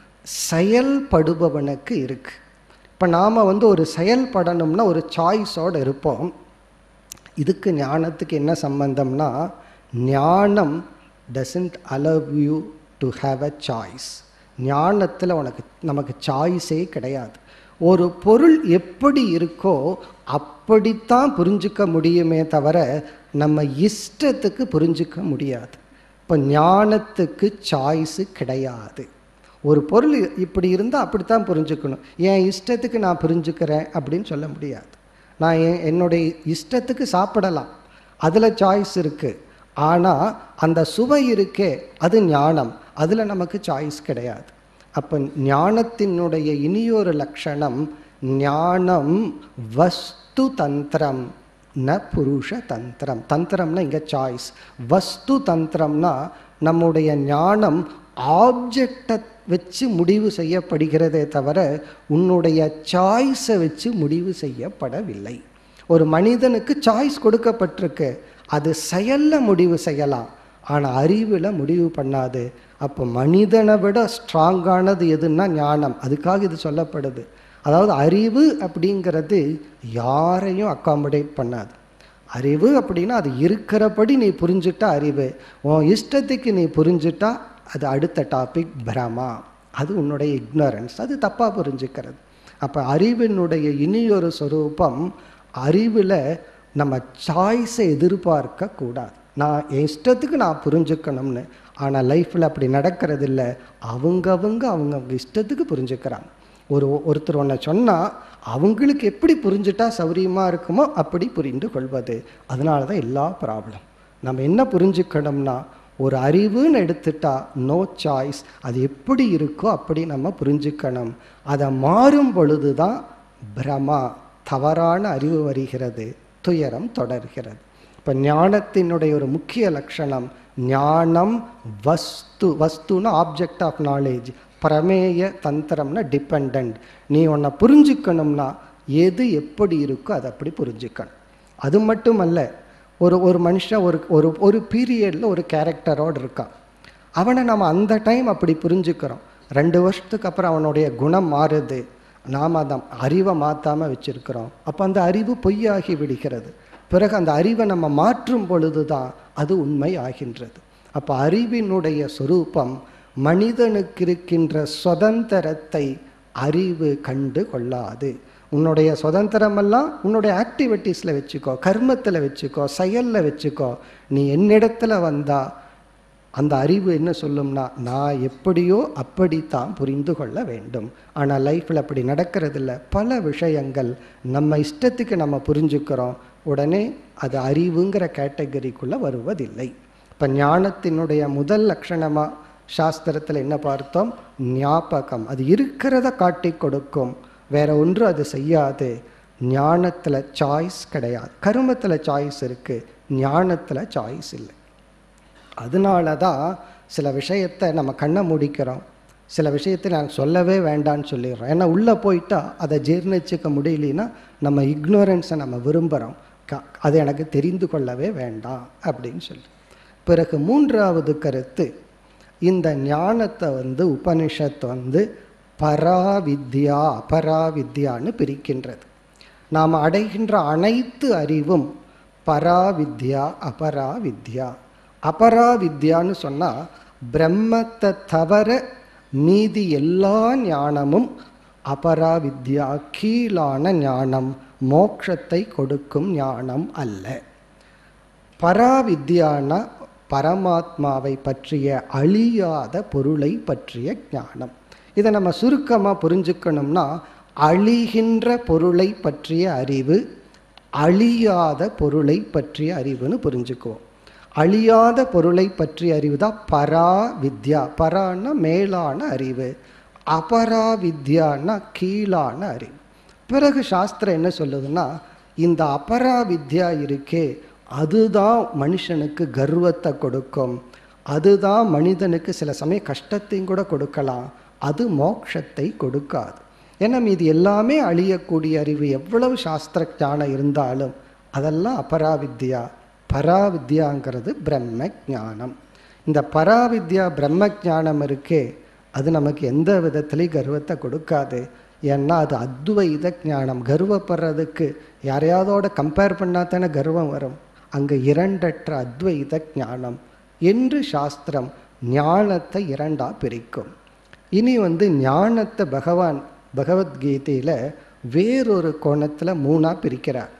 செயல்படுபவனுக்கு இருக்கு இப்போ நாம் வந்து ஒரு செயல்படணும்னா ஒரு சாய்ஸோடு இருப்போம் இதுக்கு ஞானத்துக்கு என்ன சம்பந்தம்னா ஞானம் doesn't allow you to have a choice ஞானத்தில் உனக்கு நமக்கு சாய்ஸே கிடையாது ஒரு பொருள் எப்படி இருக்கோ அப்படித்தான் புரிஞ்சுக்க முடியுமே தவிர நம்ம இஷ்டத்துக்கு புரிஞ்சுக்க முடியாது இப்போ ஞானத்துக்கு சாய்ஸு கிடையாது ஒரு பொருள் இப்படி இருந்தால் அப்படித்தான் புரிஞ்சுக்கணும் என் இஷ்டத்துக்கு நான் புரிஞ்சுக்கிறேன் அப்படின்னு சொல்ல முடியாது நான் என் என்னுடைய இஷ்டத்துக்கு சாப்பிடலாம் அதில் சாய்ஸ் இருக்குது ஆனால் அந்த சுவை இருக்கே அது ஞானம் அதில் நமக்கு சாய்ஸ் கிடையாது அப்போ ஞானத்தினுடைய இனியொரு லட்சணம் ஞானம் வஸ்து தந்திரம் ந புருஷ தந்திரம் தந்திரம்னா இங்கே சாய்ஸ் வஸ்து தந்திரம்னா நம்முடைய ஞானம் ஆப்ஜெக்டை வச்சு முடிவு செய்யப்படுகிறதே தவிர உன்னுடைய சாய்ஸை வச்சு முடிவு செய்யப்படவில்லை ஒரு மனிதனுக்கு சாய்ஸ் கொடுக்கப்பட்டிருக்கு அது செயலில் முடிவு செய்யலாம் ஆனால் அறிவில் முடிவு பண்ணாது அப்போ மனிதனை விட ஸ்ட்ராங்கானது எதுன்னா ஞானம் அதுக்காக இது சொல்லப்படுது அதாவது அறிவு அப்படிங்கிறது யாரையும் அக்காமடேட் பண்ணாது அறிவு அப்படின்னா அது இருக்கிறபடி நீ புரிஞ்சுட்டா அறிவு உன் இஷ்டத்துக்கு நீ புரிஞ்சுட்டா அது அடுத்த டாபிக் பிரமா அது உன்னுடைய இக்னரன்ஸ் அது தப்பாக புரிஞ்சுக்கிறது அப்போ அறிவினுடைய இனியொரு சொரூபம் அறிவில் நம்ம சாய்ஸை எதிர்பார்க்க கூடாது நான் என் இஷ்டத்துக்கு நான் புரிஞ்சுக்கணும்னு ஆனால் லைஃப்பில் அப்படி நடக்கிறது இல்லை அவங்கவங்க அவங்கவுங்க இஷ்டத்துக்கு புரிஞ்சுக்கிறாங்க ஒரு ஒருத்தர் ஒன்றை சொன்னால் அவங்களுக்கு எப்படி புரிஞ்சுட்டா சௌரியமாக இருக்குமோ அப்படி புரிந்து கொள்வது அதனால தான் எல்லா ப்ராப்ளம் நம்ம என்ன புரிஞ்சுக்கணும்னா ஒரு அறிவுன்னு எடுத்துட்டா நோ சாய்ஸ் அது எப்படி இருக்கோ அப்படி நம்ம புரிஞ்சுக்கணும் அதை மாறும் பொழுது தான் பிரமா தவறான அறிவு வருகிறது துயரம் தொடர்கிறது இப்போ ஞானத்தினுடைய ஒரு முக்கிய லட்சணம் ஞானம் வஸ்து வஸ்துன்னா ஆப்ஜெக்ட் ஆஃப் நாலேஜ் பிரமேய தந்திரம்னா டிபெண்ட் நீ உன்னை புரிஞ்சுக்கணும்னா எது எப்படி இருக்கோ அதை அப்படி புரிஞ்சுக்கணும் அது மட்டுமல்ல ஒரு ஒரு மனுஷன் ஒரு ஒரு ஒரு பீரியடில் ஒரு கேரக்டரோடு இருக்கான் அவனை நம்ம அந்த டைம் அப்படி புரிஞ்சுக்கிறோம் ரெண்டு வருஷத்துக்கு அப்புறம் அவனுடைய குணம் மாறுது நாம் அந்த அறிவை மாற்றாமல் வச்சுருக்கிறோம் அப்போ அந்த அறிவு பொய்யாகி விடுகிறது பிறகு அந்த அறிவை நம்ம மாற்றும் பொழுது தான் அது உண்மை ஆகின்றது அப்போ அறிவினுடைய சொரூபம் மனிதனுக்கு இருக்கின்ற சுதந்திரத்தை அறிவு கண்டு கொள்ளாது உன்னுடைய சுதந்திரமெல்லாம் உன்னுடைய ஆக்டிவிட்டீஸில் வச்சுக்கோ கர்மத்தில் வச்சுக்கோ செயலில் வச்சுக்கோ நீ என்னிடத்துல வந்தா அந்த அறிவு என்ன சொல்லும்னா நான் எப்படியோ அப்படித்தான் புரிந்து கொள்ள வேண்டும் ஆனால் லைஃப்பில் அப்படி நடக்கிறதில்ல பல விஷயங்கள் நம்ம இஷ்டத்துக்கு நம்ம புரிஞ்சுக்கிறோம் உடனே அது அறிவுங்கிற கேட்டகரிக்குள்ளே வருவதில்லை இப்போ ஞானத்தினுடைய முதல் லட்சணமாக சாஸ்திரத்தில் என்ன பார்த்தோம் ஞாபகம் அது இருக்கிறத காட்டி கொடுக்கும் வேற ஒன்று அது செய்யாது ஞானத்தில் சாய்ஸ் கிடையாது கருமத்தில் சாய்ஸ் இருக்குது ஞானத்தில் சாய்ஸ் இல்லை அதனால தான் சில விஷயத்தை நம்ம கண்ணை முடிக்கிறோம் சில விஷயத்தை நான் சொல்லவே வேண்டான்னு சொல்லிடுறோம் ஏன்னா உள்ளே போயிட்டா அதை ஜீர்ணிச்சிக்க முடியலன்னா நம்ம இக்னோரன்ஸை நம்ம விரும்புகிறோம் க அது எனக்கு தெரிந்து கொள்ளவே வேண்டாம் அப்படின்னு சொல்லி பிறகு மூன்றாவது கருத்து இந்த ஞானத்தை வந்து உபனிஷத் வந்து பராவித்யா அபராவித்யான்னு பிரிக்கின்றது நாம் அடைகின்ற அனைத்து அறிவும் பராவித்யா அபராவித்யா அபராவித்யான்னு சொன்னால் பிரம்மத்தை தவிர மீதி எல்லா ஞானமும் அபராவித்யா கீழான ஞானம் மோட்சத்தை கொடுக்கும் ஞானம் அல்ல பராவித்யானா பரமாத்மாவை பற்றிய அழியாத பொருளை பற்றிய ஞானம் இதை நம்ம சுருக்கமாக புரிஞ்சுக்கணும்னா அழிகின்ற பொருளை பற்றிய அறிவு அழியாத பொருளை பற்றிய அறிவுன்னு புரிஞ்சுக்குவோம் அழியாத பொருளை பற்றிய அறிவு தான் பரா வித்யா பரான்னா மேலான அறிவு அபரா வித்யான்னா கீழான அறிவு பிறகு சாஸ்திரம் என்ன சொல்லுதுன்னா இந்த அபரா வித்யா இருக்கே அதுதான் மனுஷனுக்கு கர்வத்தை கொடுக்கும் அதுதான் மனிதனுக்கு சில சமயம் கஷ்டத்தையும் கூட கொடுக்கலாம் அது மோட்சத்தை கொடுக்காது ஏன்னா மீது எல்லாமே அழியக்கூடிய அறிவு எவ்வளவு சாஸ்திர ஞானம் இருந்தாலும் அதெல்லாம் அபராவித்யா பராவித்யாங்கிறது பிரம்ம ஞானம் இந்த பராவித்யா பிரம்ம ஞானம் இருக்கே அது நமக்கு எந்த விதத்துலேயும் கர்வத்தை கொடுக்காது ஏன்னா அது அத்வைத ஞானம் கர்வப்படுறதுக்கு யாரையாவதோட கம்பேர் பண்ணால் தானே கர்வம் வரும் அங்கே இரண்டற்ற அத்வைத ஞானம் என்று சாஸ்திரம் ஞானத்தை இரண்டா பிரிக்கும் இனி வந்து ஞானத்தை பகவான் பகவத்கீதையில் வேறொரு கோணத்தில் மூணாக பிரிக்கிறார்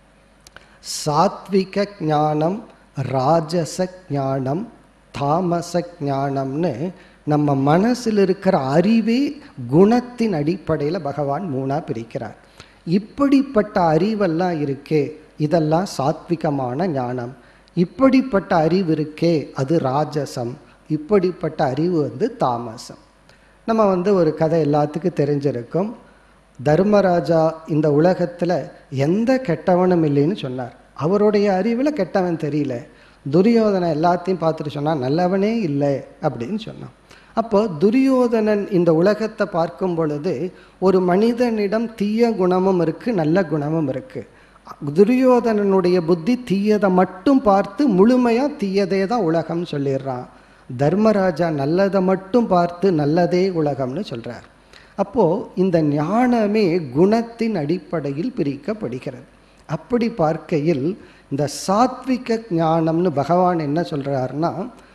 சாத்விக ஞானம் ராஜச ஞானம் தாமச ஞானம்னு நம்ம மனசில் இருக்கிற அறிவே குணத்தின் அடிப்படையில் பகவான் மூணாக பிரிக்கிறார் இப்படிப்பட்ட அறிவெல்லாம் இருக்கே இதெல்லாம் சாத்விகமான ஞானம் இப்படிப்பட்ட அறிவு இருக்கே அது ராஜசம் இப்படிப்பட்ட அறிவு வந்து தாமசம் நம்ம வந்து ஒரு கதை எல்லாத்துக்கும் தெரிஞ்சிருக்கும் தர்மராஜா இந்த உலகத்தில் எந்த கெட்டவனும் இல்லைன்னு சொன்னார் அவருடைய அறிவில் கெட்டவன் தெரியல துரியோதனை எல்லாத்தையும் பார்த்துட்டு சொன்னால் நல்லவனே இல்லை அப்படின்னு சொன்னான் அப்போ துரியோதனன் இந்த உலகத்தை பார்க்கும் பொழுது ஒரு மனிதனிடம் தீய குணமும் இருக்குது நல்ல குணமும் இருக்குது துரியோதனனுடைய புத்தி தீயதை மட்டும் பார்த்து முழுமையாக தீயதே தான் உலகம்னு சொல்லிடுறான் தர்மராஜா நல்லதை மட்டும் பார்த்து நல்லதே உலகம்னு சொல்கிறார் அப்போது இந்த ஞானமே குணத்தின் அடிப்படையில் பிரிக்கப்படுகிறது அப்படி பார்க்கையில் இந்த சாத்விக ஞானம்னு பகவான் என்ன சொல்கிறாருன்னா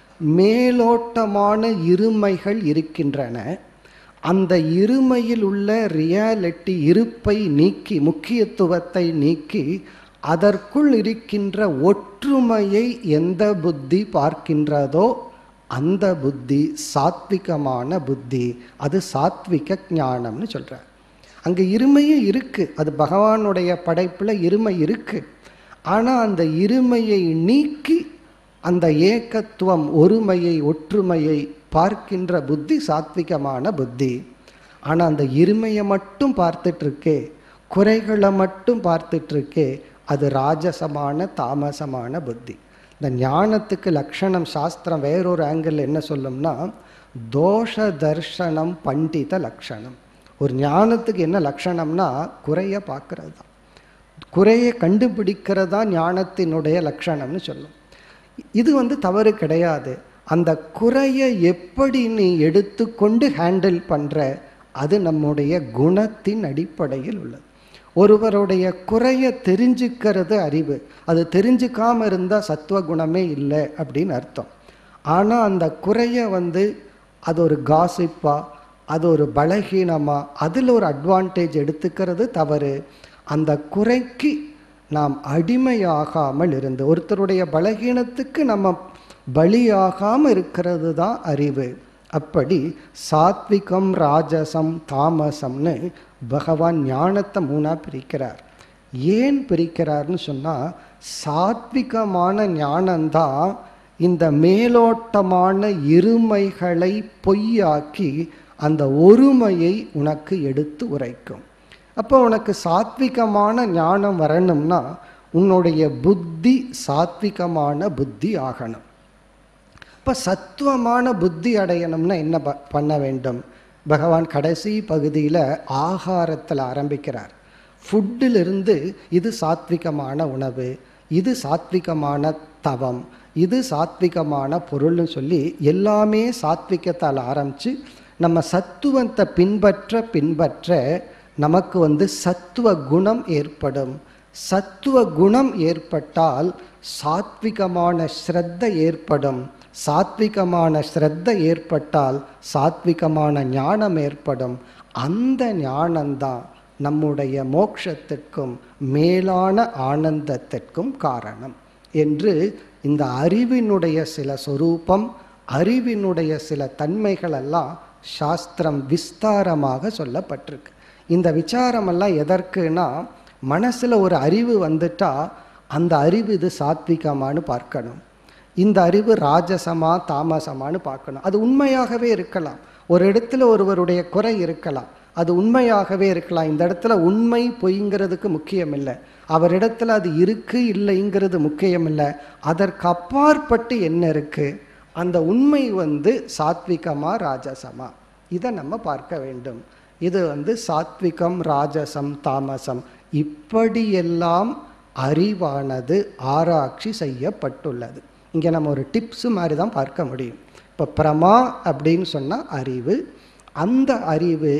மேலோட்டமான இருமைகள் இருக்கின்றன அந்த இருமையில் உள்ள ரியாலிட்டி இருப்பை நீக்கி முக்கியத்துவத்தை நீக்கி அதற்குள் இருக்கின்ற ஒற்றுமையை எந்த புத்தி பார்க்கின்றதோ அந்த புத்தி சாத்விகமான புத்தி அது சாத்விக ஞானம்னு சொல்கிறார் அங்கே இருமையும் இருக்குது அது பகவானுடைய படைப்பில் இருமை இருக்குது ஆனால் அந்த இருமையை நீக்கி அந்த ஏக்கத்துவம் ஒருமையை ஒற்றுமையை பார்க்கின்ற புத்தி சாத்விகமான புத்தி ஆனால் அந்த இருமையை மட்டும் பார்த்துட்ருக்கே குறைகளை மட்டும் பார்த்துட்ருக்கே அது ராஜசமான தாமசமான புத்தி இந்த ஞானத்துக்கு லட்சணம் சாஸ்திரம் வேறொரு ஆங்கிள் என்ன சொல்லும்னா தோஷ தர்ஷனம் பண்டித லட்சணம் ஒரு ஞானத்துக்கு என்ன லட்சணம்னா குறைய பார்க்கறது தான் குறையை கண்டுபிடிக்கிறதா ஞானத்தினுடைய லட்சணம்னு சொல்லும் இது வந்து தவறு கிடையாது அந்த குறையை எப்படி நீ எடுத்துக்கொண்டு ஹேண்டில் பண்ணுற அது நம்முடைய குணத்தின் அடிப்படையில் உள்ளது ஒருவருடைய குறையை தெரிஞ்சுக்கிறது அறிவு அது தெரிஞ்சுக்காம இருந்தால் சத்துவ குணமே இல்லை அப்படின்னு அர்த்தம் ஆனால் அந்த குறையை வந்து அது ஒரு காசிப்பா அது ஒரு பலகீனமா அதில் ஒரு அட்வான்டேஜ் எடுத்துக்கிறது தவறு அந்த குறைக்கு நாம் அடிமையாகாமல் இருந்து ஒருத்தருடைய பலகீனத்துக்கு நம்ம பலியாகாமல் இருக்கிறது தான் அறிவு அப்படி சாத்விகம் ராஜசம் தாமசம்னு பகவான் ஞானத்தை மூணா பிரிக்கிறார் ஏன் பிரிக்கிறார்னு சொன்னால் சாத்விகமான ஞானம்தான் இந்த மேலோட்டமான இருமைகளை பொய்யாக்கி அந்த ஒருமையை உனக்கு எடுத்து உரைக்கும் அப்போ உனக்கு சாத்விகமான ஞானம் வரணும்னா உன்னுடைய புத்தி சாத்விகமான புத்தி ஆகணும் இப்போ சத்துவமான புத்தி அடையணும்னா என்ன ப- பண்ண வேண்டும் பகவான் கடைசி பகுதியில் ஆகாரத்தில் ஆரம்பிக்கிறார் ஃபுட்டிலிருந்து இது சாத்விகமான உணவு இது சாத்விகமான தவம் இது சாத்விகமான பொருள்னு சொல்லி எல்லாமே சாத்விகத்தால் ஆரம்பித்து நம்ம சத்துவத்தை பின்பற்ற பின்பற்ற நமக்கு வந்து சத்துவ குணம் ஏற்படும் சத்துவ குணம் ஏற்பட்டால் சாத்விகமான ஸ்ரத்த ஏற்படும் சாத்விகமான ஸ்ரத்த ஏற்பட்டால் சாத்விகமான ஞானம் ஏற்படும் அந்த ஞானம்தான் நம்முடைய மோட்சத்திற்கும் மேலான ஆனந்தத்திற்கும் காரணம் என்று இந்த அறிவினுடைய சில சொரூபம் அறிவினுடைய சில தன்மைகள் எல்லாம் சாஸ்திரம் விஸ்தாரமாக சொல்லப்பட்டிருக்கு இந்த விசாரமெல்லாம் எதற்குனா மனசில் ஒரு அறிவு வந்துட்டா அந்த அறிவு இது சாத்விகமானு பார்க்கணும் இந்த அறிவு ராஜசமா தாமசமானு பார்க்கணும் அது உண்மையாகவே இருக்கலாம் ஒரு இடத்துல ஒருவருடைய குறை இருக்கலாம் அது உண்மையாகவே இருக்கலாம் இந்த இடத்துல உண்மை பொய்ங்கிறதுக்கு முக்கியம் இல்லை அவரிடத்துல அது இருக்கு இல்லைங்கிறது முக்கியம் இல்லை அதற்கு அப்பாற்பட்டு என்ன இருக்கு அந்த உண்மை வந்து சாத்விகமா ராஜசமா இதை நம்ம பார்க்க வேண்டும் இது வந்து சாத்விகம் ராஜசம் தாமசம் இப்படியெல்லாம் அறிவானது ஆராய்ச்சி செய்யப்பட்டுள்ளது இங்கே நம்ம ஒரு டிப்ஸ் மாதிரி தான் பார்க்க முடியும் இப்போ பிரமா அப்படின்னு சொன்னால் அறிவு அந்த அறிவு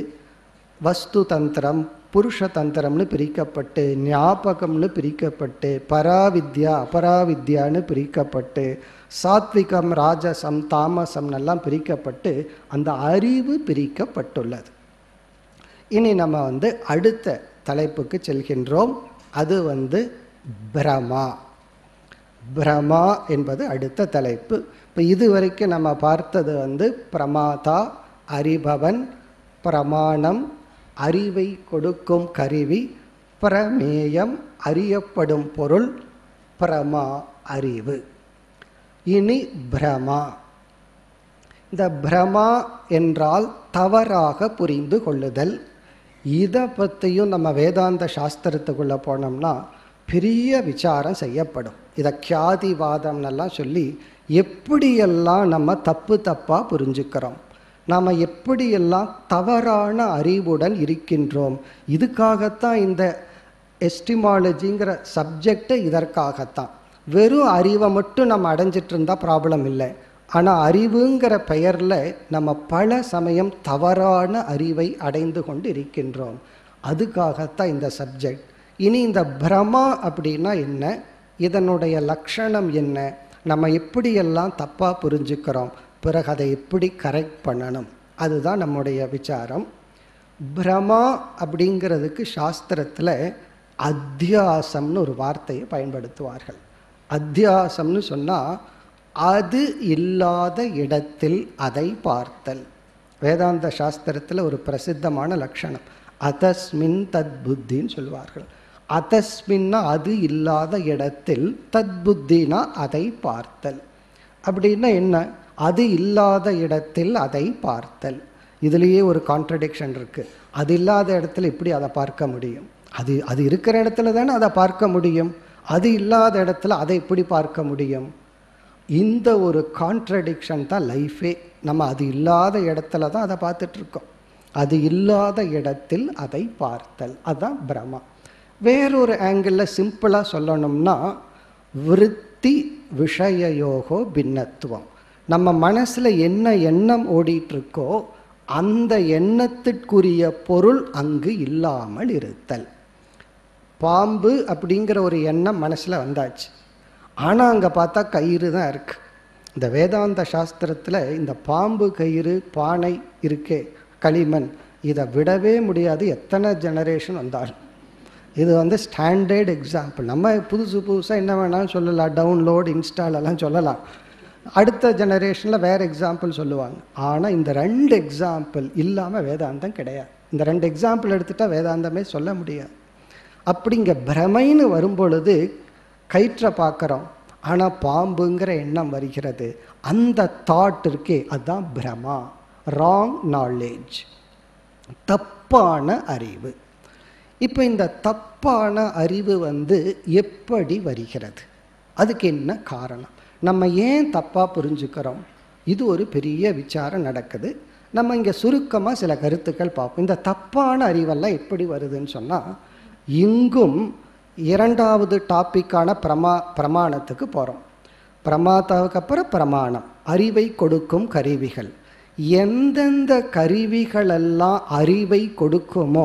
வஸ்து தந்திரம் புருஷ தந்திரம்னு பிரிக்கப்பட்டு ஞாபகம்னு பிரிக்கப்பட்டு பராவித்யா அபராவித்யான்னு பிரிக்கப்பட்டு சாத்விகம் ராஜசம் தாமசம் எல்லாம் பிரிக்கப்பட்டு அந்த அறிவு பிரிக்கப்பட்டுள்ளது இனி நம்ம வந்து அடுத்த தலைப்புக்கு செல்கின்றோம் அது வந்து பிரமா பிரமா என்பது அடுத்த தலைப்பு இப்போ இதுவரைக்கும் நம்ம பார்த்தது வந்து பிரமாதா அறிபவன் பிரமாணம் அறிவை கொடுக்கும் கருவி பிரமேயம் அறியப்படும் பொருள் பிரமா அறிவு இனி பிரமா இந்த பிரமா என்றால் தவறாக புரிந்து கொள்ளுதல் இதை பற்றியும் நம்ம வேதாந்த சாஸ்திரத்துக்குள்ளே போனோம்னா பெரிய விசாரம் செய்யப்படும் இதை கியாதிவாதம்னெல்லாம் சொல்லி எப்படியெல்லாம் நம்ம தப்பு தப்பாக புரிஞ்சுக்கிறோம் நாம் எப்படியெல்லாம் தவறான அறிவுடன் இருக்கின்றோம் இதுக்காகத்தான் இந்த எஸ்டிமாலஜிங்கிற சப்ஜெக்டு இதற்காகத்தான் வெறும் அறிவை மட்டும் நம்ம அடைஞ்சிட்டு இருந்தால் ப்ராப்ளம் இல்லை ஆனால் அறிவுங்கிற பெயரில் நம்ம பல சமயம் தவறான அறிவை அடைந்து கொண்டு இருக்கின்றோம் அதுக்காகத்தான் இந்த சப்ஜெக்ட் இனி இந்த பிரமா அப்படின்னா என்ன இதனுடைய லட்சணம் என்ன நம்ம எப்படியெல்லாம் தப்பாக புரிஞ்சுக்கிறோம் பிறகு அதை எப்படி கரெக்ட் பண்ணணும் அதுதான் நம்முடைய விசாரம் பிரமா அப்படிங்கிறதுக்கு சாஸ்திரத்தில் அத்தியாசம்னு ஒரு வார்த்தையை பயன்படுத்துவார்கள் அத்தியாசம்னு சொன்னால் அது இல்லாத இடத்தில் அதை பார்த்தல் வேதாந்த சாஸ்திரத்தில் ஒரு பிரசித்தமான லட்சணம் அதஸ்மின் தத் புத்தின்னு சொல்வார்கள் அதஸ்மின்னா அது இல்லாத இடத்தில் தத் புத்தினா அதை பார்த்தல் அப்படின்னா என்ன அது இல்லாத இடத்தில் அதை பார்த்தல் இதுலேயே ஒரு கான்ட்ரடிக்ஷன் இருக்கு அது இல்லாத இடத்துல எப்படி அதை பார்க்க முடியும் அது அது இருக்கிற இடத்துல தானே அதை பார்க்க முடியும் அது இல்லாத இடத்துல அதை எப்படி பார்க்க முடியும் இந்த ஒரு கான்ட்ரடிக்ஷன் தான் லைஃபே நம்ம அது இல்லாத இடத்துல தான் அதை பார்த்துட்டு இருக்கோம் அது இல்லாத இடத்தில் அதை பார்த்தல் அதுதான் பிரமா வேறொரு ஆங்கிளில் சிம்பிளாக சொல்லணும்னா விருத்தி விஷயயோகோ பின்னத்துவம் நம்ம மனசில் என்ன எண்ணம் ஓடிட்டு இருக்கோ அந்த எண்ணத்திற்குரிய பொருள் அங்கு இல்லாமல் இருத்தல் பாம்பு அப்படிங்கிற ஒரு எண்ணம் மனசில் வந்தாச்சு ஆனால் அங்கே பார்த்தா கயிறு தான் இருக்கு இந்த வேதாந்த சாஸ்திரத்தில் இந்த பாம்பு கயிறு பானை இருக்கே களிமண் இதை விடவே முடியாது எத்தனை ஜெனரேஷன் வந்தாலும் இது வந்து ஸ்டாண்டர்ட் எக்ஸாம்பிள் நம்ம புதுசு புதுசாக என்ன வேணாலும் சொல்லலாம் டவுன்லோட் இன்ஸ்டால் எல்லாம் சொல்லலாம் அடுத்த ஜெனரேஷனில் வேறு எக்ஸாம்பிள் சொல்லுவாங்க ஆனால் இந்த ரெண்டு எக்ஸாம்பிள் இல்லாமல் வேதாந்தம் கிடையாது இந்த ரெண்டு எக்ஸாம்பிள் எடுத்துட்டா வேதாந்தமே சொல்ல முடியாது அப்படிங்க பிரமைன்னு வரும்பொழுது கயிற்றை பார்க்குறோம் ஆனால் பாம்புங்கிற எண்ணம் வருகிறது அந்த தாட் இருக்கே அதுதான் பிரமா ராங் நாலேஜ் தப்பான அறிவு இப்போ இந்த தப்பான அறிவு வந்து எப்படி வருகிறது அதுக்கு என்ன காரணம் நம்ம ஏன் தப்பாக புரிஞ்சுக்கிறோம் இது ஒரு பெரிய விசாரம் நடக்குது நம்ம இங்கே சுருக்கமாக சில கருத்துக்கள் பார்ப்போம் இந்த தப்பான அறிவெல்லாம் எப்படி வருதுன்னு சொன்னால் இங்கும் இரண்டாவது டாப்பிக்கான பிரமா பிரமாணத்துக்கு போகிறோம் பிரமாதாவுக்கு அப்புறம் பிரமாணம் அறிவை கொடுக்கும் கருவிகள் எந்தெந்த கருவிகளெல்லாம் அறிவை கொடுக்குமோ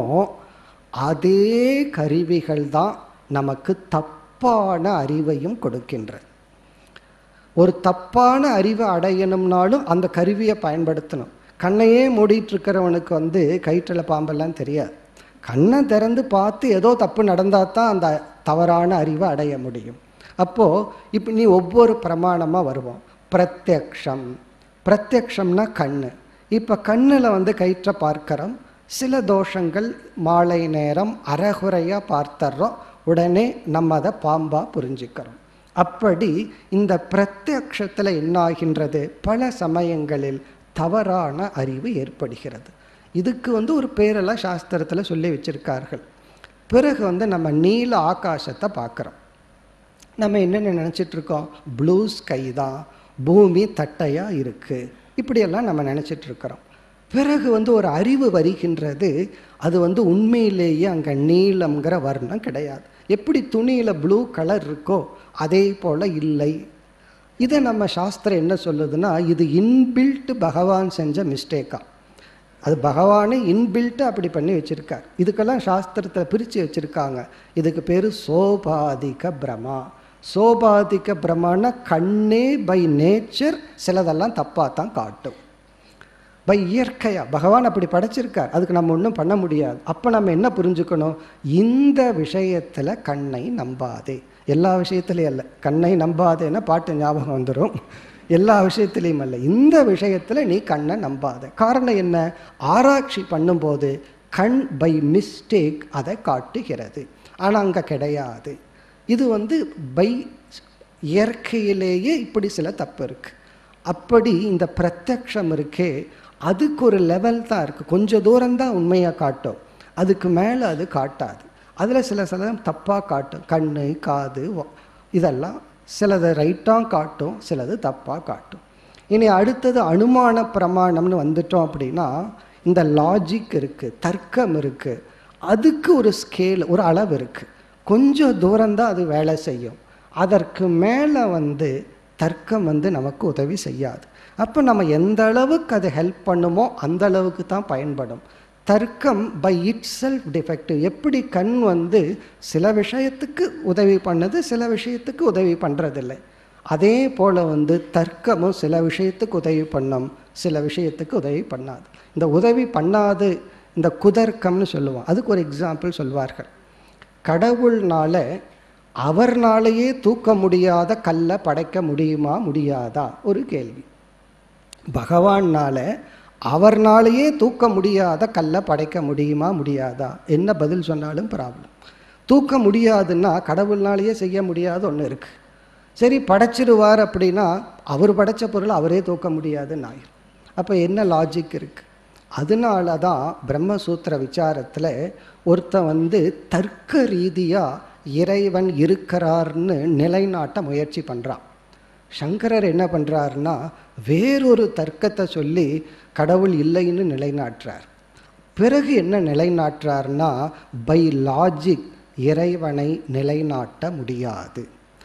அதே கருவிகள் தான் நமக்கு தப்பான அறிவையும் கொடுக்கின்றது ஒரு தப்பான அறிவை அடையணும்னாலும் அந்த கருவியை பயன்படுத்தணும் கண்ணையே மூடிட்டு இருக்கிறவனுக்கு வந்து கயிற்றில் பாம்பெல்லாம் தெரியாது கண்ணை திறந்து பார்த்து ஏதோ தப்பு நடந்தால் தான் அந்த தவறான அறிவை அடைய முடியும் அப்போது இப்போ நீ ஒவ்வொரு பிரமாணமாக வருவோம் பிரத்யக்ஷம் பிரத்யக்ஷம்னா கண்ணு இப்போ கண்ணில் வந்து கயிற்றை பார்க்கிறோம் சில தோஷங்கள் மாலை நேரம் அறகுறையாக பார்த்தர்றோம் உடனே நம்ம அதை பாம்பாக புரிஞ்சுக்கிறோம் அப்படி இந்த பிரத்யக்ஷத்தில் என்ன ஆகின்றது பல சமயங்களில் தவறான அறிவு ஏற்படுகிறது இதுக்கு வந்து ஒரு பேரெல்லாம் சாஸ்திரத்தில் சொல்லி வச்சிருக்கார்கள் பிறகு வந்து நம்ம நீல ஆகாசத்தை பார்க்குறோம் நம்ம என்னென்ன நினச்சிட்டு இருக்கோம் ப்ளூ ஸ்கை தான் பூமி தட்டையாக இருக்குது இப்படியெல்லாம் நம்ம நினச்சிட்டு இருக்கிறோம் பிறகு வந்து ஒரு அறிவு வருகின்றது அது வந்து உண்மையிலேயே அங்கே நீளம்ங்கிற வர்ணம் கிடையாது எப்படி துணியில் ப்ளூ கலர் இருக்கோ அதே போல் இல்லை இதை நம்ம சாஸ்திரம் என்ன சொல்லுதுன்னா இது இன்பில்ட் பகவான் செஞ்ச மிஸ்டேக்கா அது பகவானே இன்பில்ட்டு அப்படி பண்ணி வச்சுருக்கார் இதுக்கெல்லாம் சாஸ்திரத்தில் பிரித்து வச்சுருக்காங்க இதுக்கு பேர் சோபாதிக பிரமா சோபாதிக பிரமான்னா கண்ணே பை நேச்சர் சிலதெல்லாம் தப்பாக தான் காட்டும் பை இயற்கையாக பகவான் அப்படி படைச்சிருக்கார் அதுக்கு நம்ம ஒன்றும் பண்ண முடியாது அப்போ நம்ம என்ன புரிஞ்சுக்கணும் இந்த விஷயத்தில் கண்ணை நம்பாதே எல்லா விஷயத்துலையும் அல்ல கண்ணை நம்பாதேன்னா பாட்டு ஞாபகம் வந்துடும் எல்லா விஷயத்துலையும் அல்ல இந்த விஷயத்தில் நீ கண்ணை நம்பாத காரணம் என்ன ஆராய்ச்சி பண்ணும்போது கண் பை மிஸ்டேக் அதை காட்டுகிறது ஆனால் அங்கே கிடையாது இது வந்து பை இயற்கையிலேயே இப்படி சில தப்பு இருக்குது அப்படி இந்த பிரத்யக்ஷம் இருக்கே அதுக்கு ஒரு லெவல் தான் இருக்குது கொஞ்சம் தூரம்தான் உண்மையாக காட்டும் அதுக்கு மேலே அது காட்டாது அதில் சில சில தப்பாக காட்டும் கண் காது இதெல்லாம் சிலது ரைட்டாக காட்டும் சிலது தப்பாக காட்டும் இனி அடுத்தது அனுமான பிரமாணம்னு வந்துட்டோம் அப்படின்னா இந்த லாஜிக் இருக்குது தர்க்கம் இருக்குது அதுக்கு ஒரு ஸ்கேல் ஒரு அளவு இருக்குது கொஞ்சம் தூரம்தான் அது வேலை செய்யும் அதற்கு மேலே வந்து தர்க்கம் வந்து நமக்கு உதவி செய்யாது அப்போ நம்ம எந்த அளவுக்கு அதை ஹெல்ப் பண்ணுமோ அந்த அளவுக்கு தான் பயன்படும் தர்க்கம் பை இட் செல்ஃப் டிஃபெக்டிவ் எப்படி கண் வந்து சில விஷயத்துக்கு உதவி பண்ணுது சில விஷயத்துக்கு உதவி பண்ணுறதில்லை அதே போல் வந்து தர்க்கமும் சில விஷயத்துக்கு உதவி பண்ணும் சில விஷயத்துக்கு உதவி பண்ணாது இந்த உதவி பண்ணாது இந்த குதர்க்கம்னு சொல்லுவோம் அதுக்கு ஒரு எக்ஸாம்பிள் சொல்வார்கள் கடவுள்னால அவர்னாலேயே தூக்க முடியாத கல்லை படைக்க முடியுமா முடியாதா ஒரு கேள்வி பகவான்னால அவர்னாலேயே தூக்க முடியாத கல்லை படைக்க முடியுமா முடியாதா என்ன பதில் சொன்னாலும் ப்ராப்ளம் தூக்க முடியாதுன்னா கடவுள்னாலேயே செய்ய முடியாத ஒன்று இருக்குது சரி படைச்சிருவார் அப்படின்னா அவர் படைச்ச பொருள் அவரே தூக்க முடியாதுன்னு ஆயிரும் அப்போ என்ன லாஜிக் இருக்குது அதனால தான் பிரம்மசூத்திர விசாரத்தில் ஒருத்தன் வந்து தர்க்க ரீதியாக இறைவன் இருக்கிறார்னு நிலைநாட்ட முயற்சி பண்ணுறான் சங்கரர் என்ன பண்ணுறாருன்னா வேறொரு தர்க்கத்தை சொல்லி கடவுள் இல்லைன்னு நிலைநாட்டுறார் பிறகு என்ன நிலைநாட்டுறார்னா பை லாஜிக் இறைவனை நிலைநாட்ட முடியாது